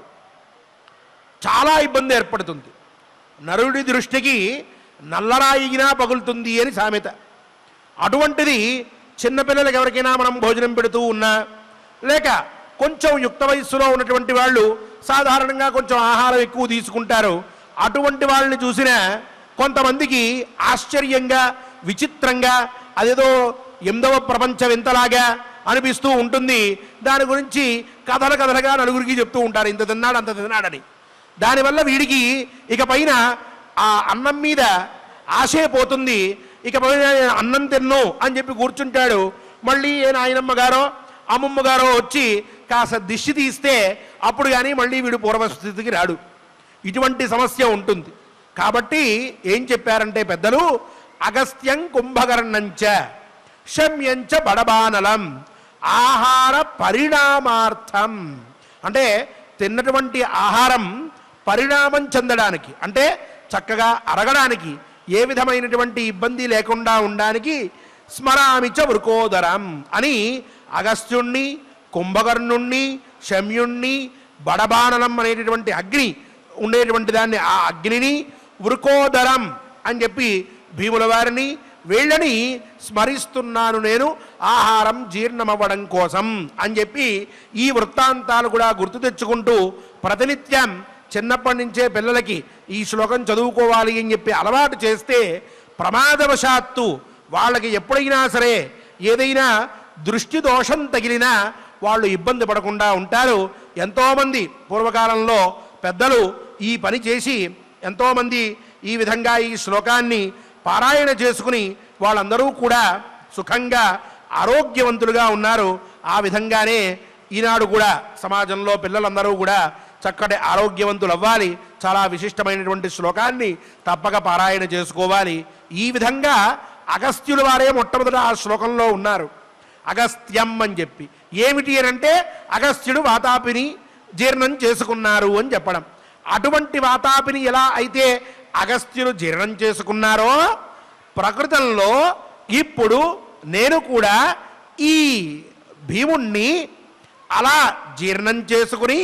చాలా ఇబ్బంది ఏర్పడుతుంది నరుడి దృష్టికి నల్లరాయిగినా పగులుతుంది అని సామెత అటువంటిది చిన్నపిల్లలకి ఎవరికైనా మనం భోజనం పెడుతూ ఉన్నా లేక కొంచెం యుక్త వయస్సులో ఉన్నటువంటి వాళ్ళు సాధారణంగా కొంచెం ఆహారం ఎక్కువ తీసుకుంటారు అటువంటి వాళ్ళని చూసిన కొంతమందికి ఆశ్చర్యంగా విచిత్రంగా అదేదో ఎనిమిదవ ప్రపంచ వింతలాగా అనిపిస్తూ ఉంటుంది దాని గురించి కథల కథలుగా నలుగురికి చెప్తూ ఉంటారు ఇంత తిన్నాడు అంత తిన్నాడని దానివల్ల వీడికి ఇక పైన ఆ అన్నం మీద ఆశే పోతుంది ఇక పైన అన్నం తిన్ను అని చెప్పి కూర్చుంటాడు మళ్ళీ ఏ నాయనమ్మ గారో అమ్మమ్మ గారో వచ్చి కాస్త దిష్టి తీస్తే అప్పుడు కానీ మళ్ళీ వీడు పూర్వస్థితికి రాడు ఇటువంటి సమస్య ఉంటుంది కాబట్టి ఏం చెప్పారంటే పెద్దలు అగస్త్యం కుంభకర్ణంచ శమ్యంచ బడబానలం ఆహార పరిణామార్థం అంటే తిన్నటువంటి ఆహారం పరిణామం చెందడానికి అంటే చక్కగా అరగడానికి ఏ విధమైనటువంటి ఇబ్బంది లేకుండా ఉండడానికి స్మరామిచ వృకోదరం అని అగస్త్యుణ్ణి కుంభకర్ణుణ్ణి శమ్యుణ్ణి బడబానలం అనేటటువంటి అగ్ని ఉండేటువంటి దాన్ని ఆ అగ్నిని వృకోదరం అని చెప్పి భీముల వారిని వీళ్ళని స్మరిస్తున్నాను నేను ఆహారం జీర్ణమవ్వడం కోసం అని చెప్పి ఈ వృత్తాంతాలు కూడా గుర్తు తెచ్చుకుంటూ ప్రతినిత్యం చిన్నప్పటి నుంచే పిల్లలకి ఈ శ్లోకం చదువుకోవాలి అని చెప్పి అలవాటు చేస్తే ప్రమాదవశాత్తు వాళ్ళకి ఎప్పుడైనా సరే ఏదైనా దృష్టి దోషం తగిలినా వాళ్ళు ఇబ్బంది పడకుండా ఉంటారు ఎంతోమంది పూర్వకాలంలో పెద్దలు ఈ పని చేసి ఎంతోమంది ఈ విధంగా ఈ శ్లోకాన్ని పారాయణ చేసుకుని వాళ్ళందరూ కూడా సుఖంగా ఆరోగ్యవంతులుగా ఉన్నారు ఆ విధంగానే ఈనాడు కూడా సమాజంలో పిల్లలందరూ కూడా చక్కటి ఆరోగ్యవంతులు అవ్వాలి చాలా విశిష్టమైనటువంటి శ్లోకాన్ని తప్పక పారాయణ చేసుకోవాలి ఈ విధంగా అగస్త్యుల వారే మొట్టమొదట ఆ శ్లోకంలో ఉన్నారు అగస్త్యం అని చెప్పి ఏమిటి అని అంటే అగస్త్యుడు వాతాపిని జీర్ణం చేసుకున్నారు అని చెప్పడం అటువంటి వాతాపిని ఎలా అయితే అగస్త్యులు జీర్ణం చేసుకున్నారో ప్రకృతంలో ఇప్పుడు నేను కూడా ఈ భీముణ్ణి అలా జీర్ణం చేసుకుని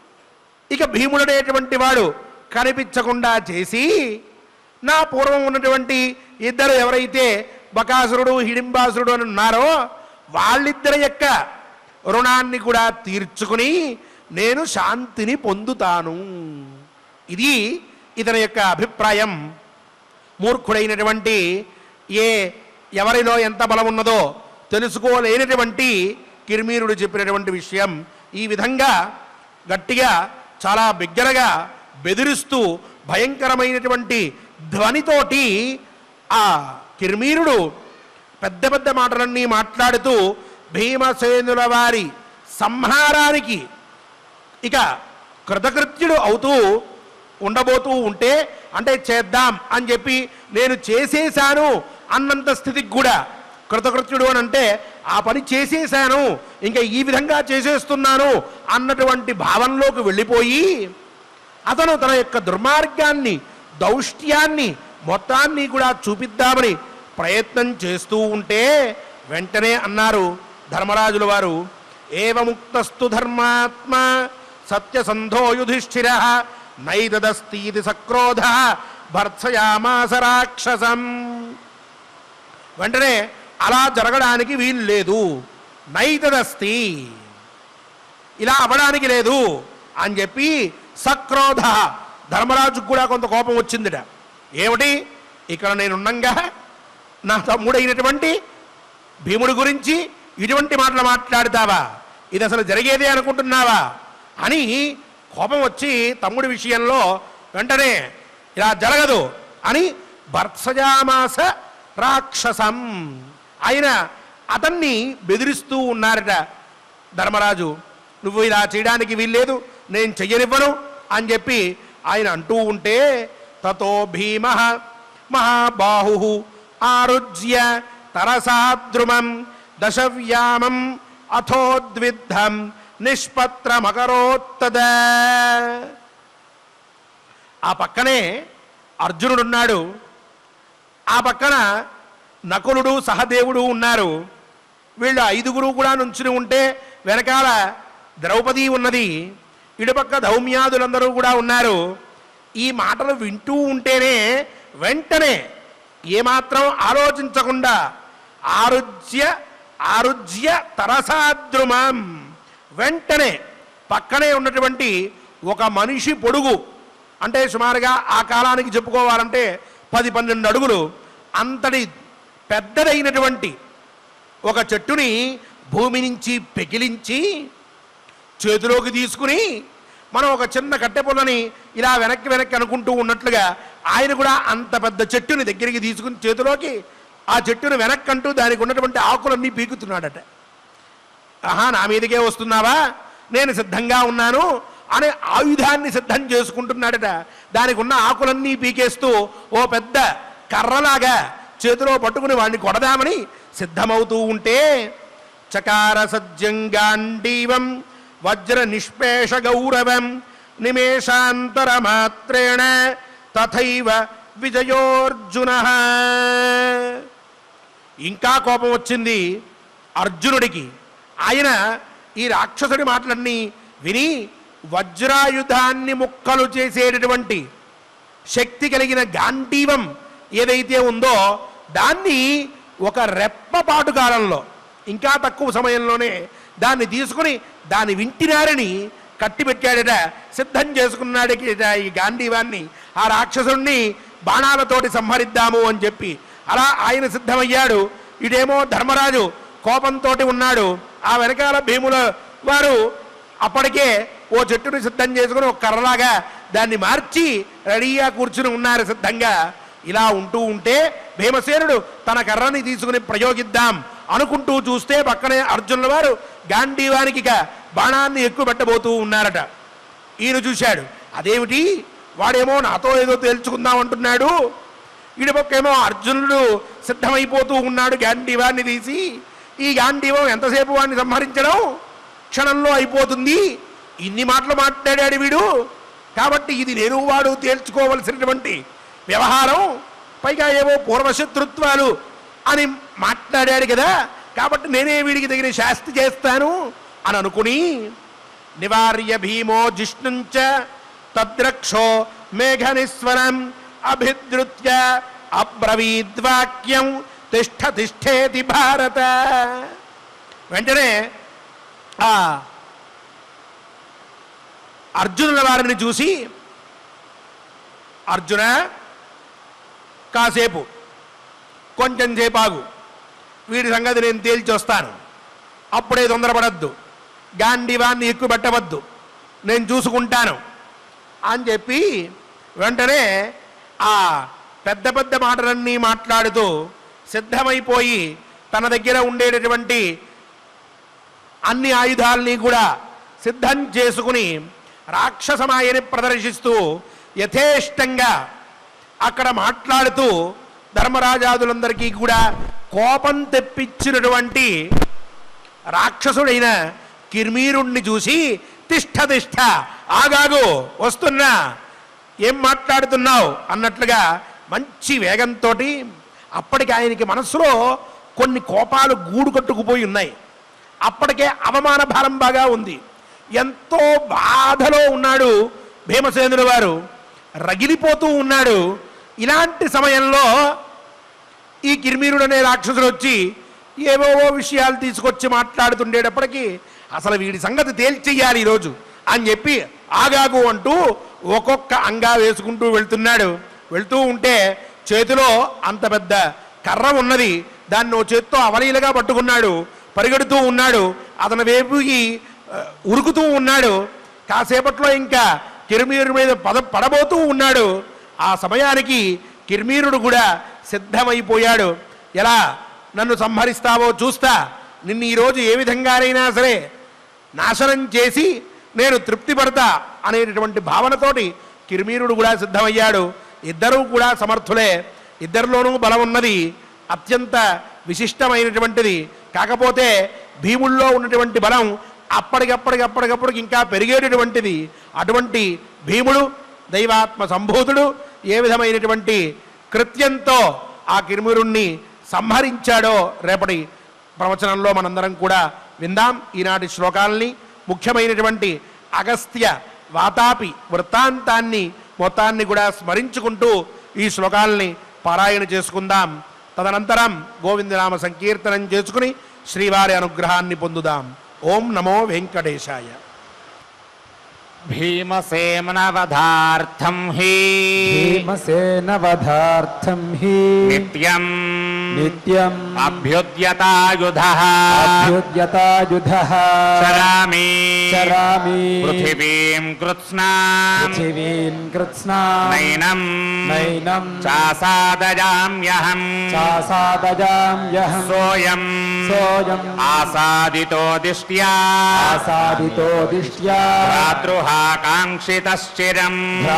ఇక భీముడనేటువంటి వాడు కనిపించకుండా చేసి నా పూర్వం ఉన్నటువంటి ఇద్దరు ఎవరైతే బకాసురుడు హిడింబాసురుడు అని ఉన్నారో వాళ్ళిద్దరి యొక్క రుణాన్ని కూడా తీర్చుకుని నేను శాంతిని పొందుతాను ఇది ఇతని యొక్క అభిప్రాయం మూర్ఖుడైనటువంటి ఏ ఎవరిలో ఎంత బలం ఉన్నదో తెలుసుకోలేనటువంటి కిర్మీరుడు చెప్పినటువంటి విషయం ఈ విధంగా గట్టిగా చాలా బిగ్గరగా బెదిరిస్తూ భయంకరమైనటువంటి ధ్వనితోటి ఆ కిర్మీరుడు పెద్ద పెద్ద మాటలన్నీ మాట్లాడుతూ భీమసేనుల వారి సంహారానికి ఇక కృతకృత్యుడు అవుతూ ఉండబోతూ ఉంటే అంటే చేద్దాం అని చెప్పి నేను చేసేశాను అన్నంత స్థితికి కూడా కృతకృత్యుడు అని అంటే ఆ పని చేసేశాను ఇంకా ఈ విధంగా చేసేస్తున్నాను అన్నటువంటి భావంలోకి వెళ్ళిపోయి అతను తన యొక్క దుర్మార్గాన్ని దౌష్ట్యాన్ని మొత్తాన్ని కూడా చూపిద్దామని ప్రయత్నం చేస్తూ ఉంటే వెంటనే అన్నారు ధర్మరాజుల వారు ఏవముక్తస్తు ధర్మాత్మ సత్యసంధో యుధిష్ఠిర నైదదస్తీతి సక్రోధ భర్త్సయామాస రాక్షసం వెంటనే అలా జరగడానికి వీలు లేదు నైతదస్తి ఇలా అవ్వడానికి లేదు అని చెప్పి సక్రోధ ధర్మరాజుకు కూడా కొంత కోపం వచ్చిందిట ఏమిటి ఇక్కడ నేనున్నంగా నా తమ్ముడైనటువంటి భీముడి గురించి ఇటువంటి మాటలు మాట్లాడతావా ఇది అసలు జరిగేదే అనుకుంటున్నావా అని కోపం వచ్చి తమ్ముడి విషయంలో వెంటనే ఇలా జరగదు అని భర్త్సజామాస రాక్షసం ఆయన అతన్ని బెదిరిస్తూ ఉన్నారట ధర్మరాజు నువ్వు ఇలా చేయడానికి వీల్లేదు నేను చెయ్యనివ్వను అని చెప్పి ఆయన అంటూ ఉంటే తతో భీమ మహాబాహు ఆరుజ్య తరసాద్రుమం దశవ్యామం అథోద్విద్ధం నిష్పత్రమకరోత్తద ఆ పక్కనే అర్జునుడున్నాడు ఆ పక్కన నకులుడు సహదేవుడు ఉన్నారు వీళ్ళు ఐదుగురు కూడా నుంచుని ఉంటే వెనకాల ద్రౌపది ఉన్నది ఇటుపక్క ధౌమ్యాదులందరూ కూడా ఉన్నారు ఈ మాటలు వింటూ ఉంటేనే వెంటనే ఏమాత్రం ఆలోచించకుండా ఆరుజ్య ఆరుజ్య తరసాద్రుమం వెంటనే పక్కనే ఉన్నటువంటి ఒక మనిషి పొడుగు అంటే సుమారుగా ఆ కాలానికి చెప్పుకోవాలంటే పది పన్నెండు అడుగులు అంతటి పెద్దదైనటువంటి ఒక చెట్టుని భూమి నుంచి పెకిలించి చేతిలోకి తీసుకుని మనం ఒక చిన్న కట్టె పుల్లని ఇలా వెనక్కి వెనక్కి అనుకుంటూ ఉన్నట్లుగా ఆయన కూడా అంత పెద్ద చెట్టుని దగ్గరికి తీసుకుని చేతిలోకి ఆ చెట్టును వెనక్కంటూ దానికి ఉన్నటువంటి ఆకులన్నీ పీకుతున్నాడట ఆహా నా మీదకే వస్తున్నావా నేను సిద్ధంగా ఉన్నాను అనే ఆయుధాన్ని సిద్ధం చేసుకుంటున్నాడట దానికి ఉన్న ఆకులన్నీ పీకేస్తూ ఓ పెద్ద కర్రలాగా చేతిలో పట్టుకుని వాడిని కొడదామని సిద్ధమవుతూ ఉంటే చకార సజ్జంగాండీవం వజ్ర నిష్పేష గౌరవం నిమేషాంతర మాత్రేణ తథైవ విజయోర్జున ఇంకా కోపం వచ్చింది అర్జునుడికి ఆయన ఈ రాక్షసుడి మాటలన్నీ విని వజ్రాయుధాన్ని ముక్కలు చేసేటటువంటి శక్తి కలిగిన గాంధీవం ఏదైతే ఉందో దాన్ని ఒక రెప్పపాటు కాలంలో ఇంకా తక్కువ సమయంలోనే దాన్ని తీసుకుని దాని వింటినారని కట్టిపెట్టాడట సిద్ధం చేసుకున్నాడు ఈ గాంధీవాన్ని ఆ రాక్షసుణ్ణి బాణాలతోటి సంహరిద్దాము అని చెప్పి అలా ఆయన సిద్ధమయ్యాడు ఇదేమో ధర్మరాజు కోపంతో ఉన్నాడు ఆ వెనకాల భీముల వారు అప్పటికే ఓ చెట్టుని సిద్ధం చేసుకుని ఒక కర్రలాగా దాన్ని మార్చి రెడీగా కూర్చుని ఉన్నారు సిద్ధంగా ఇలా ఉంటూ ఉంటే భీమసేనుడు తన కర్రని తీసుకుని ప్రయోగిద్దాం అనుకుంటూ చూస్తే పక్కనే అర్జునుల వారు గాంధీవానికి ఇక బాణాన్ని ఎక్కువ పెట్టబోతూ ఉన్నారట ఈయన చూశాడు అదేమిటి వాడేమో నాతో ఏదో తేల్చుకుందాం అంటున్నాడు ఈడపక్కేమో అర్జునుడు సిద్ధమైపోతూ ఉన్నాడు గాంధీవాన్ని తీసి ఈ గాంధీవం ఎంతసేపు వాడిని సంహరించడం క్షణంలో అయిపోతుంది ఇన్ని మాటలు మాట్లాడాడు వీడు కాబట్టి ఇది నేను వాడు తేల్చుకోవలసినటువంటి వ్యవహారం పైగా ఏవో పూర్వశత్రుత్వాలు అని మాట్లాడాడు కదా కాబట్టి నేనే వీడికి తగిన శాస్తి చేస్తాను అని అనుకుని నివార్య భీమో జిష్ణుంచ తద్రక్షో మేఘనిస్వరం అభిద్రుత్య అబ్రవీద్వాక్యం తిష్ట తిష్టేతి భారత వెంటనే ఆ అర్జునుల వారిని చూసి అర్జున కాసేపు కొంచెం సేపు ఆగు వీడి సంగతి నేను తేల్చి వస్తాను అప్పుడే తొందరపడద్దు గాంధీవాన్ని ఎక్కువ పెట్టవద్దు నేను చూసుకుంటాను అని చెప్పి వెంటనే ఆ పెద్ద పెద్ద మాటలన్నీ మాట్లాడుతూ సిద్ధమైపోయి తన దగ్గర ఉండేటటువంటి అన్ని ఆయుధాలని కూడా సిద్ధం చేసుకుని రాక్షసమాయని ప్రదర్శిస్తూ యథేష్టంగా అక్కడ మాట్లాడుతూ ధర్మరాజాదులందరికీ కూడా కోపం తెప్పించినటువంటి రాక్షసుడైన కిర్మీరుణ్ణి చూసి తిష్ట తిష్ట ఆగాగు వస్తున్నా ఏం మాట్లాడుతున్నావు అన్నట్లుగా మంచి వేగంతో అప్పటికి ఆయనకి మనసులో కొన్ని కోపాలు గూడు కట్టుకుపోయి ఉన్నాయి అప్పటికే అవమాన భారం బాగా ఉంది ఎంతో బాధలో ఉన్నాడు భీమసేనుడు వారు రగిలిపోతూ ఉన్నాడు ఇలాంటి సమయంలో ఈ కిర్మీరుడు అనే రాక్షసుడు వచ్చి ఏవేవో విషయాలు తీసుకొచ్చి మాట్లాడుతుండేటప్పటికీ అసలు వీడి సంగతి తేల్చెయ్యాలి ఈరోజు అని చెప్పి ఆగాగు అంటూ ఒక్కొక్క అంగా వేసుకుంటూ వెళ్తున్నాడు వెళ్తూ ఉంటే చేతిలో అంత పెద్ద కర్ర ఉన్నది దాన్ని ఓ చేత్తో అవలీలగా పట్టుకున్నాడు పరిగెడుతూ ఉన్నాడు అతని వైపుకి ఆ, ఉరుకుతూ ఉన్నాడు కాసేపట్లో ఇంకా కిర్మీరు మీద పద పడబోతూ ఉన్నాడు ఆ సమయానికి కిర్మీరుడు కూడా సిద్ధమైపోయాడు ఎలా నన్ను సంహరిస్తావో చూస్తా నిన్ను ఈరోజు ఏ విధంగానైనా సరే నాశనం చేసి నేను తృప్తి పడతా అనేటటువంటి భావనతోటి కిరిమీరుడు కూడా సిద్ధమయ్యాడు ఇద్దరూ కూడా సమర్థులే ఇద్దరిలోనూ బలం ఉన్నది అత్యంత విశిష్టమైనటువంటిది కాకపోతే భీముల్లో ఉన్నటువంటి బలం అప్పటికప్పటికప్పటికప్పటికి ఇంకా పెరిగేటటువంటిది అటువంటి భీముడు దైవాత్మ సంభూతుడు ఏ విధమైనటువంటి కృత్యంతో ఆ కిరిమిరుణ్ణి సంహరించాడో రేపటి ప్రవచనంలో మనందరం కూడా విందాం ఈనాటి శ్లోకాలని ముఖ్యమైనటువంటి అగస్త్య వాతాపి వృత్తాంతాన్ని మొత్తాన్ని కూడా స్మరించుకుంటూ ఈ శ్లోకాలని పారాయణ చేసుకుందాం తదనంతరం గోవిందనామ సంకీర్తనం చేసుకుని శ్రీవారి అనుగ్రహాన్ని పొందుదాం ఓం నమో వెంకటేశాయ భీమసేనవధార్థం హి భీమసేనవధార్థం హి నిత్యం నిత్యం అభ్యుద్యతాయుధ అభ్యుద్యతాయుధః చరామి చరామి పృథివీం కృత్స్నా పృథివీం కృత్స్నా నైనం నైనం చాసాదయామ్యహం చాసాదజామ్యహం సోయం సోయం ఆసాదితో దిష్ట్యా ఆసాదితో దిష్ట్యా భ్రాతృహాకాంక్షితశ్చిరం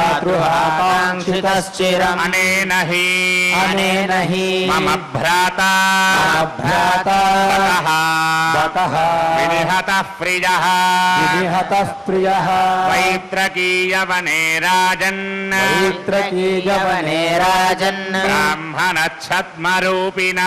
భ్రాతృహాకాంక్షితశ్చిరం అనేన హి అనేన హి మమ భ్రాత మమ భ్రాత వతః వతః వినిహతః ప్రియః వినిహతః ప్రియः వైత్రకీయవనే రాజన్ వైత్రకీయవనే రాజన్ బ్రాహ్మణఛద్మరూపిణా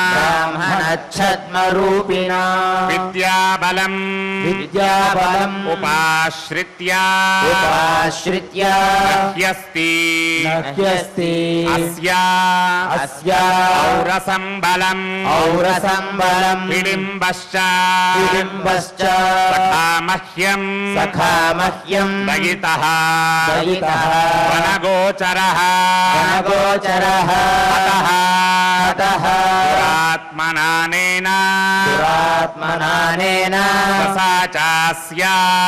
బ్రాహ్మణఛద్మరూపిణా విద్యాబలం విద్యాబలం ఉపాశ్రిత్య ఉపాశ్రిత్య హ్యస్తి నహ్యస్తి అస్య అస్య ఔరసం బలం ఔరసం బలం విడింబశ్చ విడింబశ్చ సఖామహ్యం సఖామహ్యం దయితః దయితః వనగోచరः వనగోచరः అతః అతః పురాత్మనానేన పురాత్మనానేన ససాచాస్య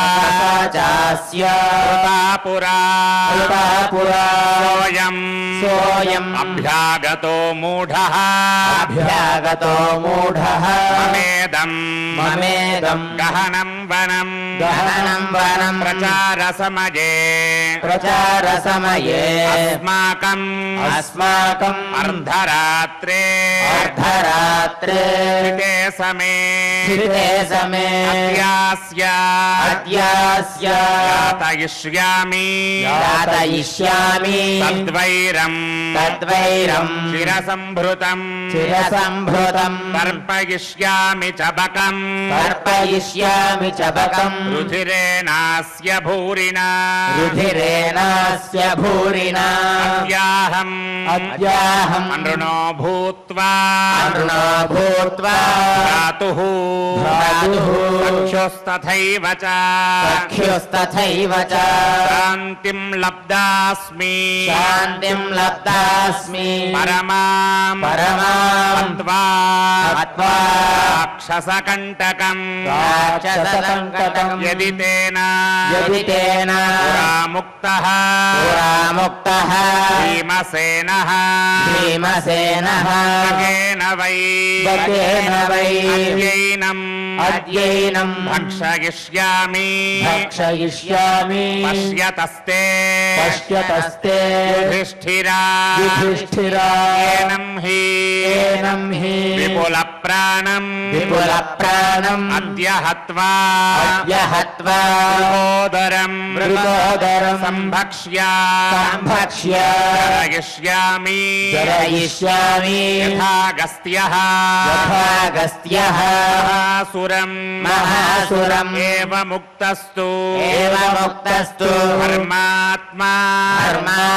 చాస్య కృతాపురా పురా సోయం సోయం అభ్యాగతో మూఢః అభ్యాగతో మూఢః మమేదం మమేదం గహనం వనం గహనం వనం ప్రచారసమయే ప్రచార సమయే అస్మాకం అస్మాకం అర్ధరాత్రే అర్ధరాత్రే స్థితే సమే స్థితే సమే అద్యాస్య అద్యాస్య యాతయిష్యామి యాతయిష్యామి తద్వైరం తద్వైరం శిరసంభృతం చిరసంభృతం తర్పయిష్యామి చబకం తర్పయిష్యామి చబకం రుధిరేణాస్య భూరినా రుధిరేణాస్య భూరినా అద్యాహం అద్యాహం అనృణో భూత్వా అరుణో భూత్వా భ్రాతుః భ్రాతుః చక్షుస్తథైవ చ సఖ్యుస్తథైవ చ శాంతిం లబ్ధాస్మి శాంతిం లబ్ధాస్మి పరమాం పరమాం త్వా అత్వా రాక్షసకంటకం రాక్షసకంటకం యది తేన యది తేన పురాముక్తః పురాముక్తః భీమసేనః భీమసేనః ఖగేన వై ఖగేన వై అద్యైనం అద్యైనం భక్షయిష్యామి భక్షయిష్యామి పశ్యతస్తే పశ్యతస్తే యుధిష్ఠిరా యుధిష్ఠిరా ఏనం హి ఏనం హి విపుల ప్రాణం విపుల ప్రాణం అద్య హత్వా అద్య హత్వా మృగోదరం మృగోదరం సంభక్ష్య సంభక్ష్య జరయిష్యామి జరయిష్యామి యథాగస్త్యః యథాగస్త్యః మహాసురం మహాసురం ఏవ ముక్తస్తు ఏవముక్తస్తు ధర్మాత్మా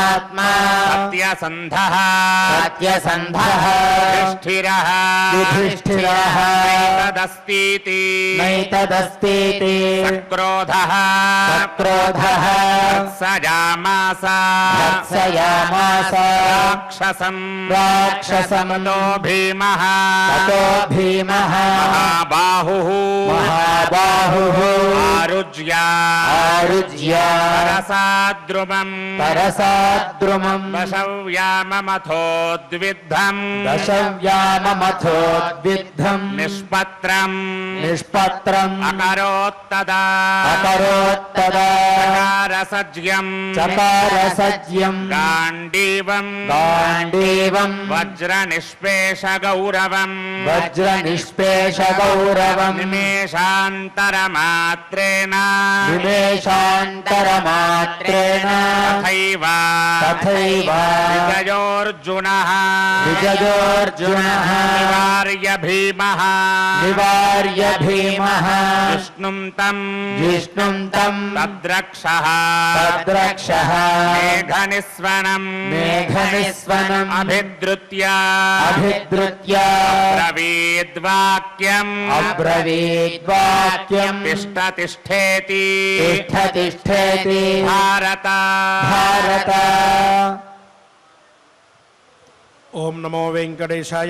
ధర్మాత్మా సత్యసంధః సత్యసంధః యుధిష్ఠిరः యుధిష్ఠిరः युधिष्ठिरः तदस्तीति नैतदस्तीति सक्रोधः सक्रोधः सजामास भत्सयामास राक्षसम् राक्षसम् ततो भीमः ततो भीमः महाबाहुः महाबाहुः आरुज्य आरुज्य रसाद्रुमम् परसाद्रुमम् वशव्याममथोद्विद्धम् दशव्याममथोद्विद्धम् निष्पत्रम् निष्पत्रम् अकरोत्तदा अकरोत्तदा रसज्यम् चकारसज्यम् गाण्डीवम् गाण्डीवम् वज्रनिष्पेषगौरवम् वज्रनिष्पेषगौरवम् निमेषान्तरमात्रेण निमेषान्तरमात्रेण तथैव तथैव विजयोऽर्जुनः विजयोऽर्जुनः निवार्य भीमः निवार्य भीमः विष्णुम् तम् विष्णुम् तम् तद्रक्षः तद्रक्षः मेघनिस्वनम् मेघनिस्वनम् अभिद्रुत्य अभिद्रुत्य ब्रवीद्वाक्यम् अब्रवीद्वाक्यम् तिष्ठ तिष्ठेति तिष्ठ तिष्ठेति भारत भारत ఓం నమో వెంకటేశాయ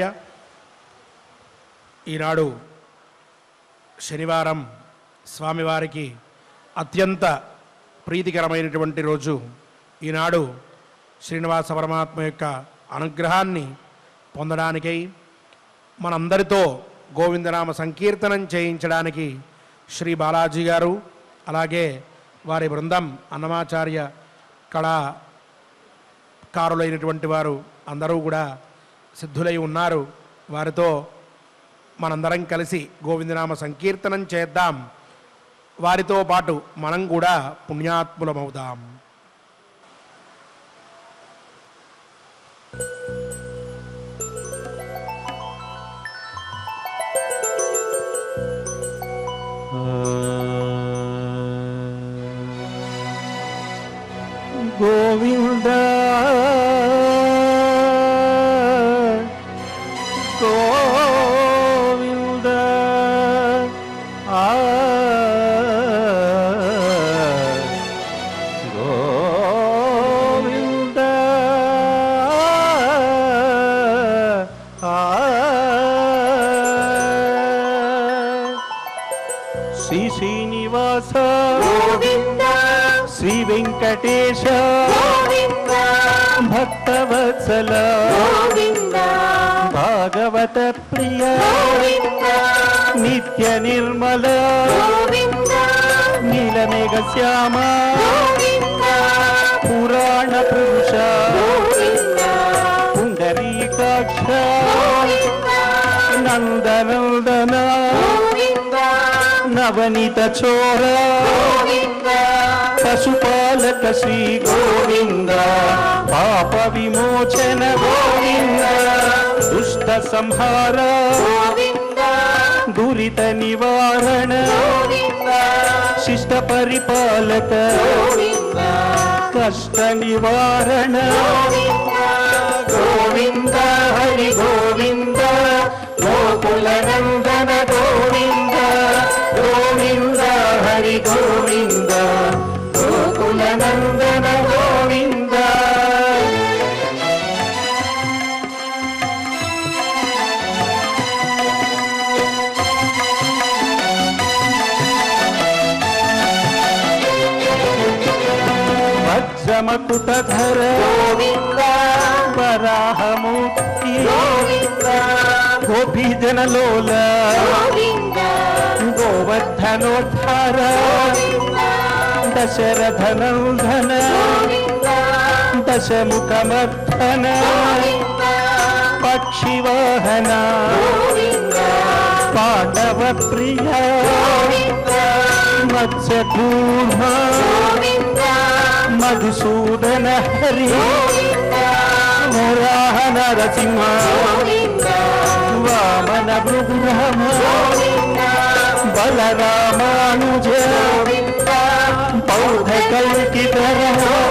ఈనాడు శనివారం స్వామివారికి అత్యంత ప్రీతికరమైనటువంటి రోజు ఈనాడు శ్రీనివాస పరమాత్మ యొక్క అనుగ్రహాన్ని పొందడానికై మనందరితో గోవిందనామ సంకీర్తనం చేయించడానికి శ్రీ బాలాజీ గారు అలాగే వారి బృందం అన్నమాచార్య కళా కారులైనటువంటి వారు అందరూ కూడా సిద్ధులై ఉన్నారు వారితో మనందరం కలిసి గోవిందనామ సంకీర్తనం చేద్దాం వారితో పాటు మనం కూడా పుణ్యాత్ములమవుదాం గోవింద గోవింద ఆ గోవింద ఆ శ్రీ శ్రీనివాస శ్రీ వెంకటేశ భక్తవత్సల భాగవత ప్రియ నిత్య నిర్మల నీలమేఘ శ్యామ పురాణ పురుష పుండరీకాక్ష నందనందన నవనీత చోర పశుపాలక శ్రీ గోవింద పాప విమోచన గోవింద దుష్ట సంహార దురిత నివారణ శిష్ట పరిపాలక కష్ట నివారణ గోవింద హరి గోవింద గోకుల నందన గోవింద గోవింద హరి గోవింద గోకుల నందన గోవింద వజ్రమకుటధర వరాహమూర్తి గోపీజనలోల గోవర్ధనోద్ధార దశరథనందన దశముఖమర్ధన పక్షివాహన పాటవ ప్రియ మత్స్యకూర్మ మధుసూదన హరి వరాహ నరసింహ వామన భృగ్రహమ బలరామానుజ బౌద్ధ కల్కితర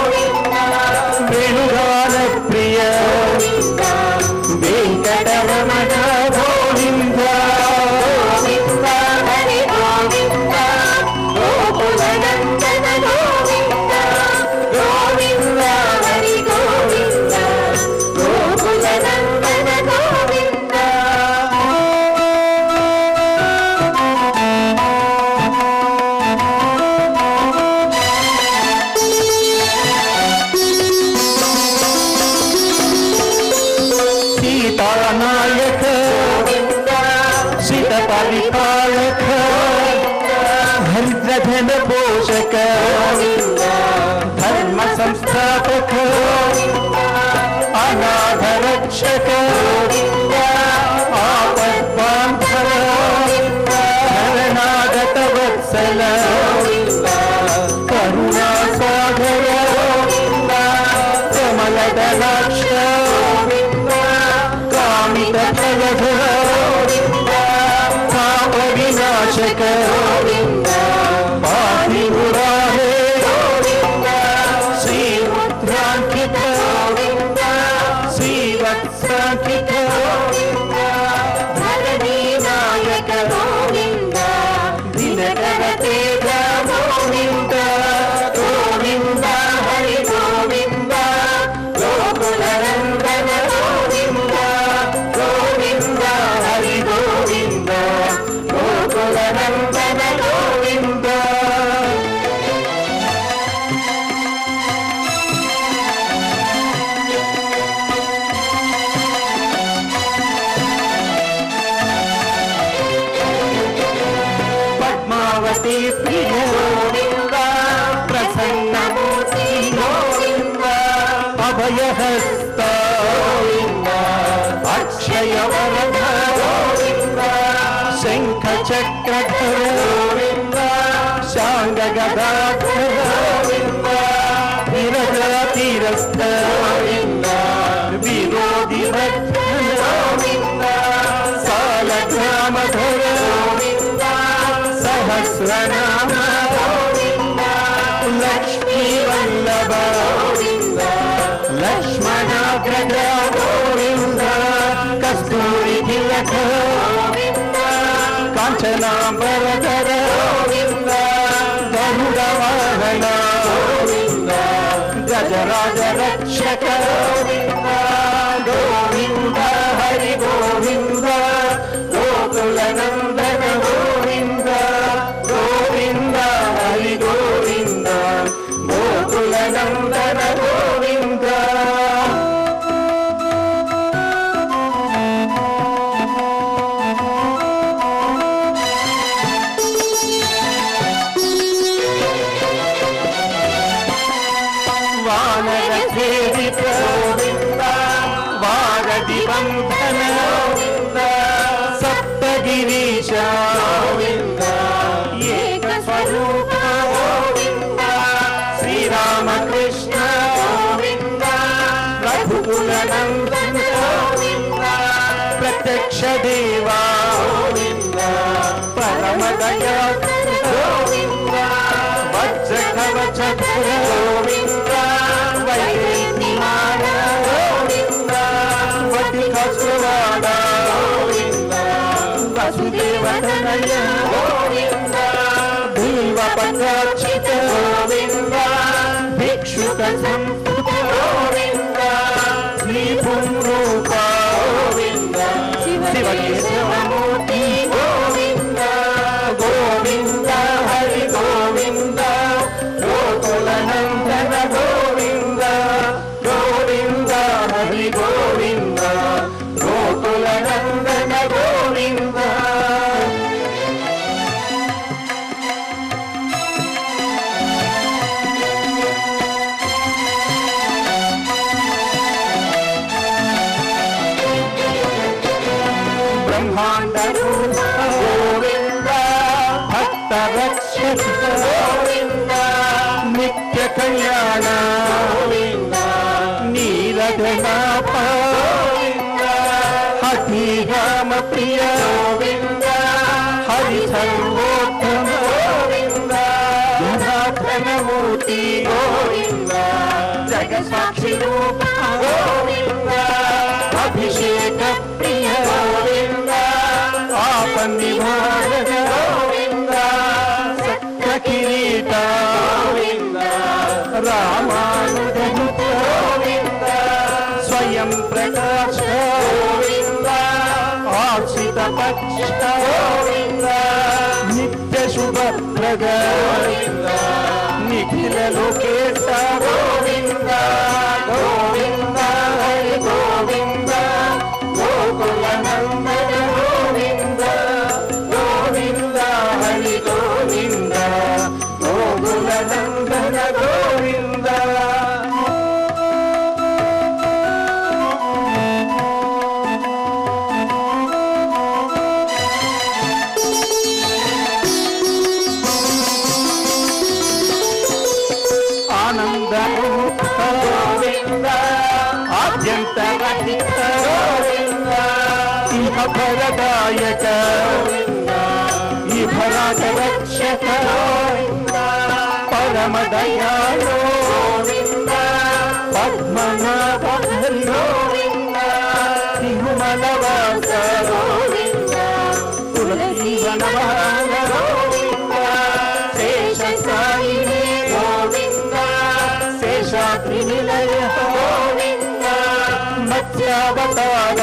వేణుగాన ప్రియ వెంకటరమణ గోవింద కమలదలాక్ష కామిత ఫలధ పాప వినాశక పాపి మురారే శ్రీముద్రాంకిత శ్రీవత్సాంకిత ధరణీనాయక గోవింద దినకర తేజ గోవింద గోవింద హరి గోవింద గోకుల నందన గోవింద గోవింద హరి గోవింద గోకుల నందన గోవింద పద్మావతి ప్రియ గోవింద ప్రసన్నమూర్తి గోవింద అభయహస్త గోవింద అక్షయ వరద గోవింద శంఖ చక్రధర గోవింద శాంగ గదాధర గోవింద విరజ తీరస్థ గోవింద విరోధి గోవింద సాలగ్రామధర గోవింద సహస్రనామ గోవింద లక్ష్మీ వల్లభ గోవింద లక్ష్మణాగ్రజ గోవింద కస్తూరి తిలక గోవింద కాంచనాంబరధర గోవింద గరుడ వాహన గోవింద గజరాజ రక్షక గోవింద గోవింద హరి గోవింద గోకుల నందన గోవింద గోవింద హరి గోవింద గోకుల నందన గోవింద వానర సేవిత గోవింద వారధి బంధన గోవింద సప్తగిరీశ గోవింద ఏక స్వరూప గోవింద శ్రీరామకృష్ణ గోవింద రఘుకుల నందన గోవింద ప్రత్యక్ష దేవా గోవింద పరమ దయా గోవింద వజ్ర కవచ గోవింద వైదేహి మాన గోవింద వటి కసువాడ గోవింద వసుదేవ తనయ గోవింద బిల్వ పత్రాక్షిత గోవింద భిక్షుక సంస్కృత గోవింద శ్రీ పుంరూప గోవింద శివకేశవమూర్తి గోవింద గోవింద హరి గోవింద గోకుల నందన గోవింద గోవింద హరి గోవింద గోకుల నందన గోవింద బ్రహ్మాండ రూప గోవింద భక్త రక్షక గోవింద నిత్య కళ్యాణ గోవింద నీలగణాప గోవింద హఠీరామ ప్రియ గోవింద హరి సర్వోత్తమ గోవింద ఘనమూర్తి గోవింద జగసాక్షి రూప గోవింద అభిషేక ప్రియ గోవింద ఆపన్నివారణ గోవింద సత్య కిరీట గోవింద రామానుజ గోవింద స్వయం ప్రకాశ గోవింద ఆశ్రిత పక్ష గోవింద నిత్య శుభ ప్రగ గోవింద నిఖిల లోకేశ గోవింద గోవింద హరి గోవింద గోకుల నందన గోవింద గోవింద హరి గోవింద గోకుల నందన గోవింద శ్రీ అత్యంత రహిత గోవింద ఇహ భరదాయక ఇహ రాజ రక్షక పరమ దయాళో పద్మనాభ హరి తిరుమల వాస తులసి వనమాల శేష సాయినే శేషాద్రి నిలయ మత్స్యావతార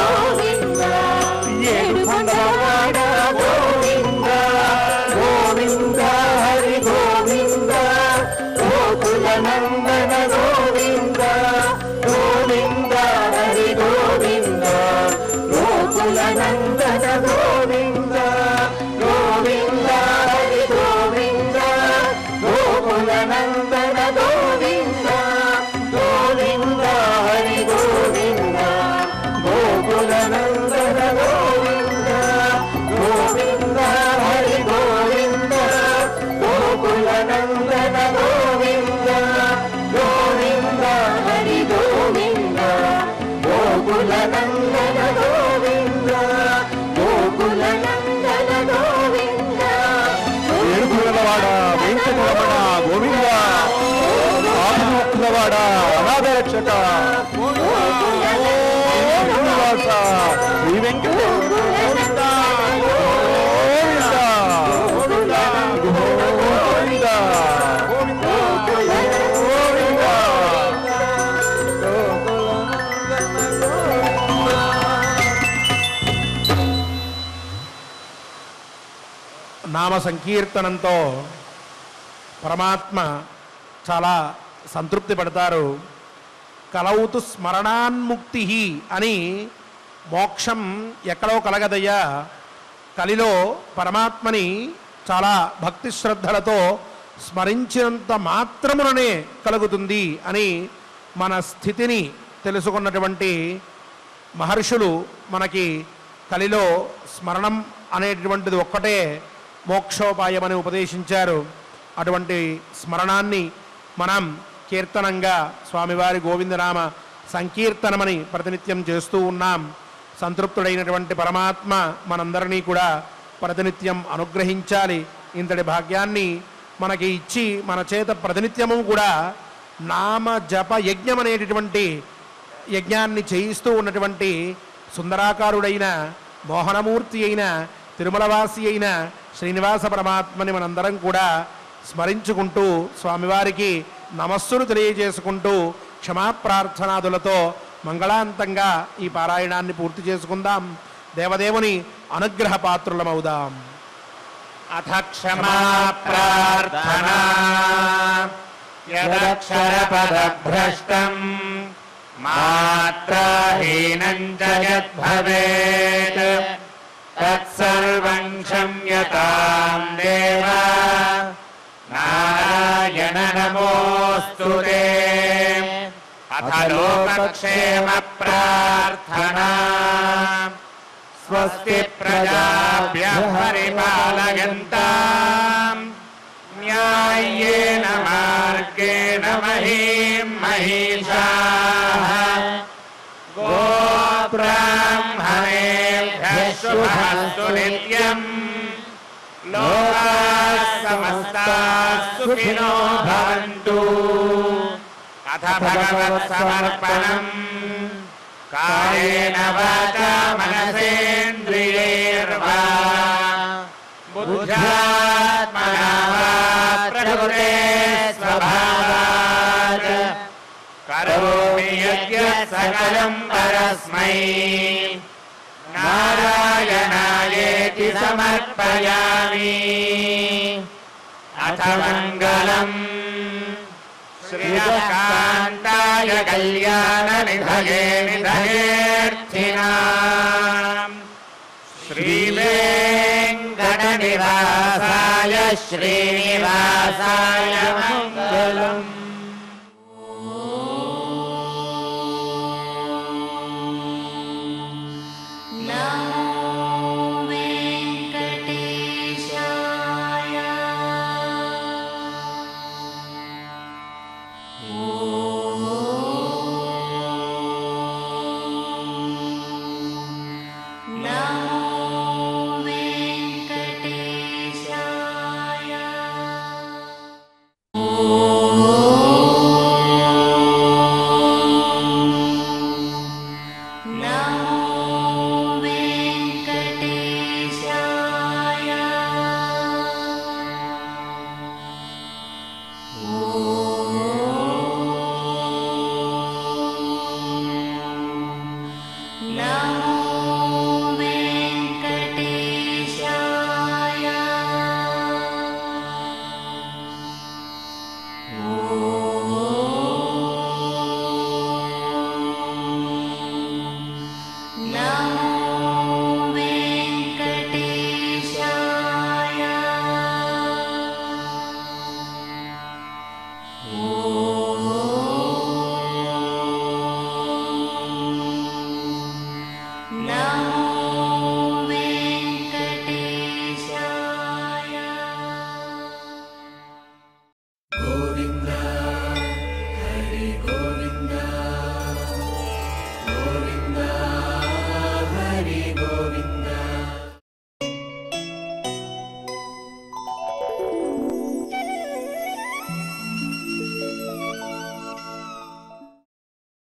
ఏడు కొండవాడ గోవింద గోవింద హరి గోవింద గోకుల నందన గోవింద గోవింద హరి గోవింద గోకుల నందన గోవింద గోవింద హరి గోవింద గోకుల నందన గోవింద గోవింద హరి గోవింద గోకుల నందన గోవింద గోవింద హరి గోవింద గోకుల నందన గోవింద గోవింద హరి గోవింద గోకుల నందన గోవింద గోకుల నందన గోవింద ఏడుకులవాడ వెంకటరమణ గోవింద ఆదిముఖులవాడ అనాథ రక్షక శ్రీనివాస శ్రీ వెంకట గోవింద గోవింద గోవింద గోవింద నామ సంకీర్తనంతో పరమాత్మ చాలా సంతృప్తి పడతారు కలవుతు స్మరణాన్ముక్తి అని మోక్షం ఎక్కడో కలగదయ్యా కలిలో పరమాత్మని చాలా భక్తి శ్రద్ధలతో స్మరించినంత మాత్రముననే కలుగుతుంది అని మన స్థితిని తెలుసుకున్నటువంటి మహర్షులు మనకి కలిలో స్మరణం అనేటటువంటిది ఒక్కటే మోక్షోపాయమని ఉపదేశించారు అటువంటి స్మరణాన్ని మనం కీర్తనంగా స్వామివారి గోవిందనామ సంకీర్తనమని ప్రతినిత్యం చేస్తూ ఉన్నాం సంతృప్తుడైనటువంటి పరమాత్మ మనందరినీ కూడా ప్రతినిత్యం అనుగ్రహించాలి ఇంతటి భాగ్యాన్ని మనకి ఇచ్చి మన చేత ప్రతినిత్యము కూడా నామ జప యజ్ఞం అనేటటువంటి యజ్ఞాన్ని చేయిస్తూ ఉన్నటువంటి సుందరాకారుడైన మోహనమూర్తి అయిన తిరుమలవాసి అయిన శ్రీనివాస పరమాత్మని మనందరం కూడా స్మరించుకుంటూ స్వామివారికి నమస్సులు తెలియజేసుకుంటూ క్షమాప్రార్థనాదులతో మంగళాంతంగా ఈ పారాయణాన్ని పూర్తి చేసుకుందాం దేవదేవుని అనుగ్రహ పాత్రులమవుదాం అథ క్షమా ప్రార్థనా యదక్షరపదభ్రష్టం మాత్రాహీనం చ యద్భవేత్ తత్సర్వం క్షమ్యతాం దేవ నారాయణ నమోऽस्तु తే అథ లోకక్షేమ ప్రార్థనా స్వస్తి ప్రజాభ్య పరిపాలయంతాం న్యాయ్యేన మార్గేణ మహీం మహిషాः గోబ్రాహ్మణేభ్యः శుభస్తు నిత్యం లోకాः సమస్తాः సుఖినో భవంతు అథ భగవత్సమర్పణम् కాయేన వాచా మనసేంద్రియైర్వా బుద్ధ్యాత్మనా వా ప్రకృతే స్వభావాత్ కరోమి యద్యత్ సకలం పరస్మై నారాయణాయేతి సమర్పయామి అథ మంగళం శ్రీకాంతాయ కళ్యాణ నిధయే నిధయేర్థినాం శ్రీవేంకట నివాసాయ శ్రీనివాసాయ మంగళం